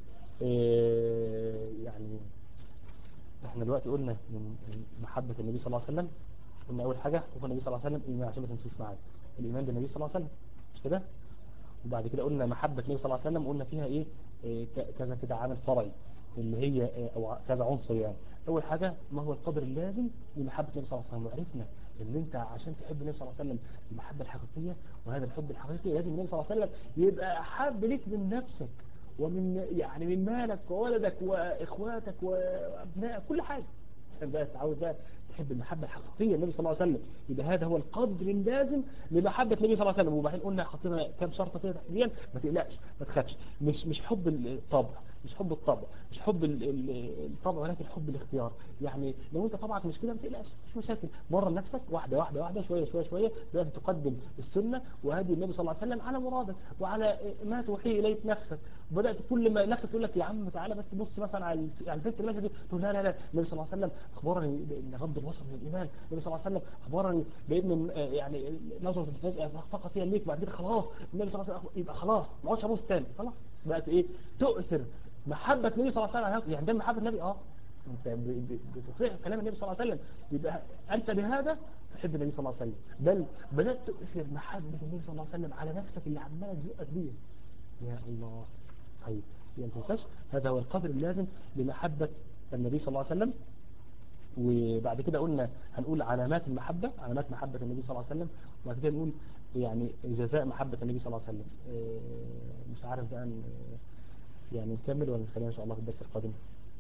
إيه يعني احنا دلوقتي قلنا من محبة النبي صلى الله عليه وسلم قلنا اول حاجة وقال النبي صلى الله عليه وسلم ايمان عشان ما تنسوش معايا الايمان بالنبي صلى الله عليه وسلم مش كده وبعد كده قلنا محبة النبي صلى الله عليه وسلم قلنا فيها ايه, إيه كذا كده عامل فرعي اللي هي إيه او كذا عنصر يعني اول حاجة ما هو القدر اللازم لمحبة النبي صلى الله عليه وسلم وعرفنا ان انت عشان تحب النبي صلى الله عليه وسلم المحبة الحقيقية وهذا الحب الحقيقي لازم النبي صلى الله عليه وسلم يبقى احب لك من نفسك ومن يعني من مالك وولدك واخواتك وابنائك كل حاجة عشان بقى تتعود بقى تحب المحبة الحقيقية النبي صلى الله عليه وسلم يبقى هذا هو القدر اللازم لمحبة النبي صلى الله عليه وسلم وبعدين قلنا حطينا كام شرطة كده تحديدا ما تقلقش ما تخافش مش مش حب الطبع مش حب الطبع مش حب ال- ال- الطبع ولكن حب الاختيار يعني لو انت طبعك مش كده ما تقلقش مش مشاكل مرة نفسك واحدة واحدة واحدة شوية شوية شوية بدأت تقدم السنة وهدي النبي صلى الله عليه وسلم على مرادك وعلى ما توحي إليه نفسك وبدأت كل ما نفسك تقول لك يا عم تعالى بس بص مثلا على الس- على البنت اللي ماشية دي تقول لا لا لا النبي صلى الله عليه وسلم أخبرني بأن غض البصر من الإيمان النبي صلى الله عليه وسلم أخبرني بأن آه، يعني نظرة الفجأة فقط هي ليك بعد كده خلاص النبي صلى الله عليه وسلم يبقى خلاص ما عادش أبوس تاني خلاص بقت إيه تؤثر محبة النبي صلى الله عليه وسلم على- يعني ده محبة النبي اه انت ب- ب- بتطيع كلام النبي صلى الله عليه وسلم يبقى انت بهذا تحب النبي صلى الله عليه وسلم بل بدأت تؤثر محبة النبي صلى الله عليه وسلم على نفسك اللي عمالة تزقك بيه يا الله طيب يعني ما تنساش هذا هو القدر اللازم لمحبة النبي صلى الله عليه وسلم وبعد كده قلنا هنقول علامات المحبة علامات محبة النبي صلى الله عليه وسلم وبعد كده نقول يعني جزاء محبة النبي صلى الله عليه وسلم آه، مش عارف بقى ن- يعني نكمل ولا نخليها ان شاء الله في الدرس القادم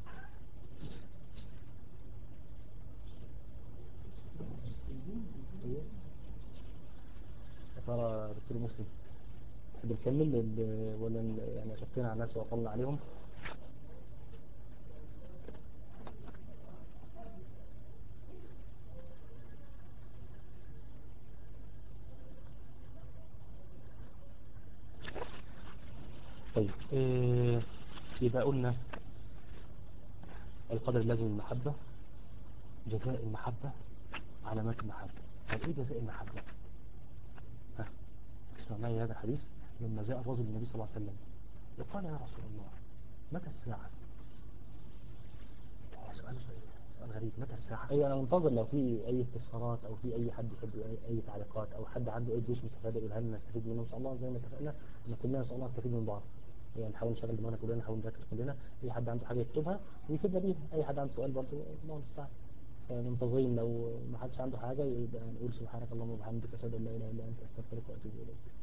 يا ترى دكتور مسلم تحب نكمل ال- ولا ن- يعني شقينا على الناس وأطلنا عليهم طيب إيه يبقى قلنا القدر اللازم للمحبة جزاء المحبة علامات المحبة طيب ايه جزاء المحبة ها اسمع معي هذا الحديث لما جاء الرجل للنبي صلى الله عليه وسلم وقال يا رسول الله متى الساعة سؤال سؤال غريب متى الساعة اي انا منتظر لو في اي استفسارات او في اي حد يحب اي, أي تعليقات او حد عنده اي دروس مستفادة يقولها لنا نستفيد منه ان شاء الله زي ما اتفقنا ان كلنا ان شاء الله نستفيد من بعض يعني نحاول نشغل دماغنا كلنا نحاول نركز كلنا اي حد عنده حاجة يكتبها ويفيدنا بيها اي حد عنده سؤال برضه الله المستعان منتظرين لو ما حدش عنده حاجة يبقى نقول سبحانك اللهم وبحمدك اشهد ان لا اله الا انت استغفرك واتوب اليك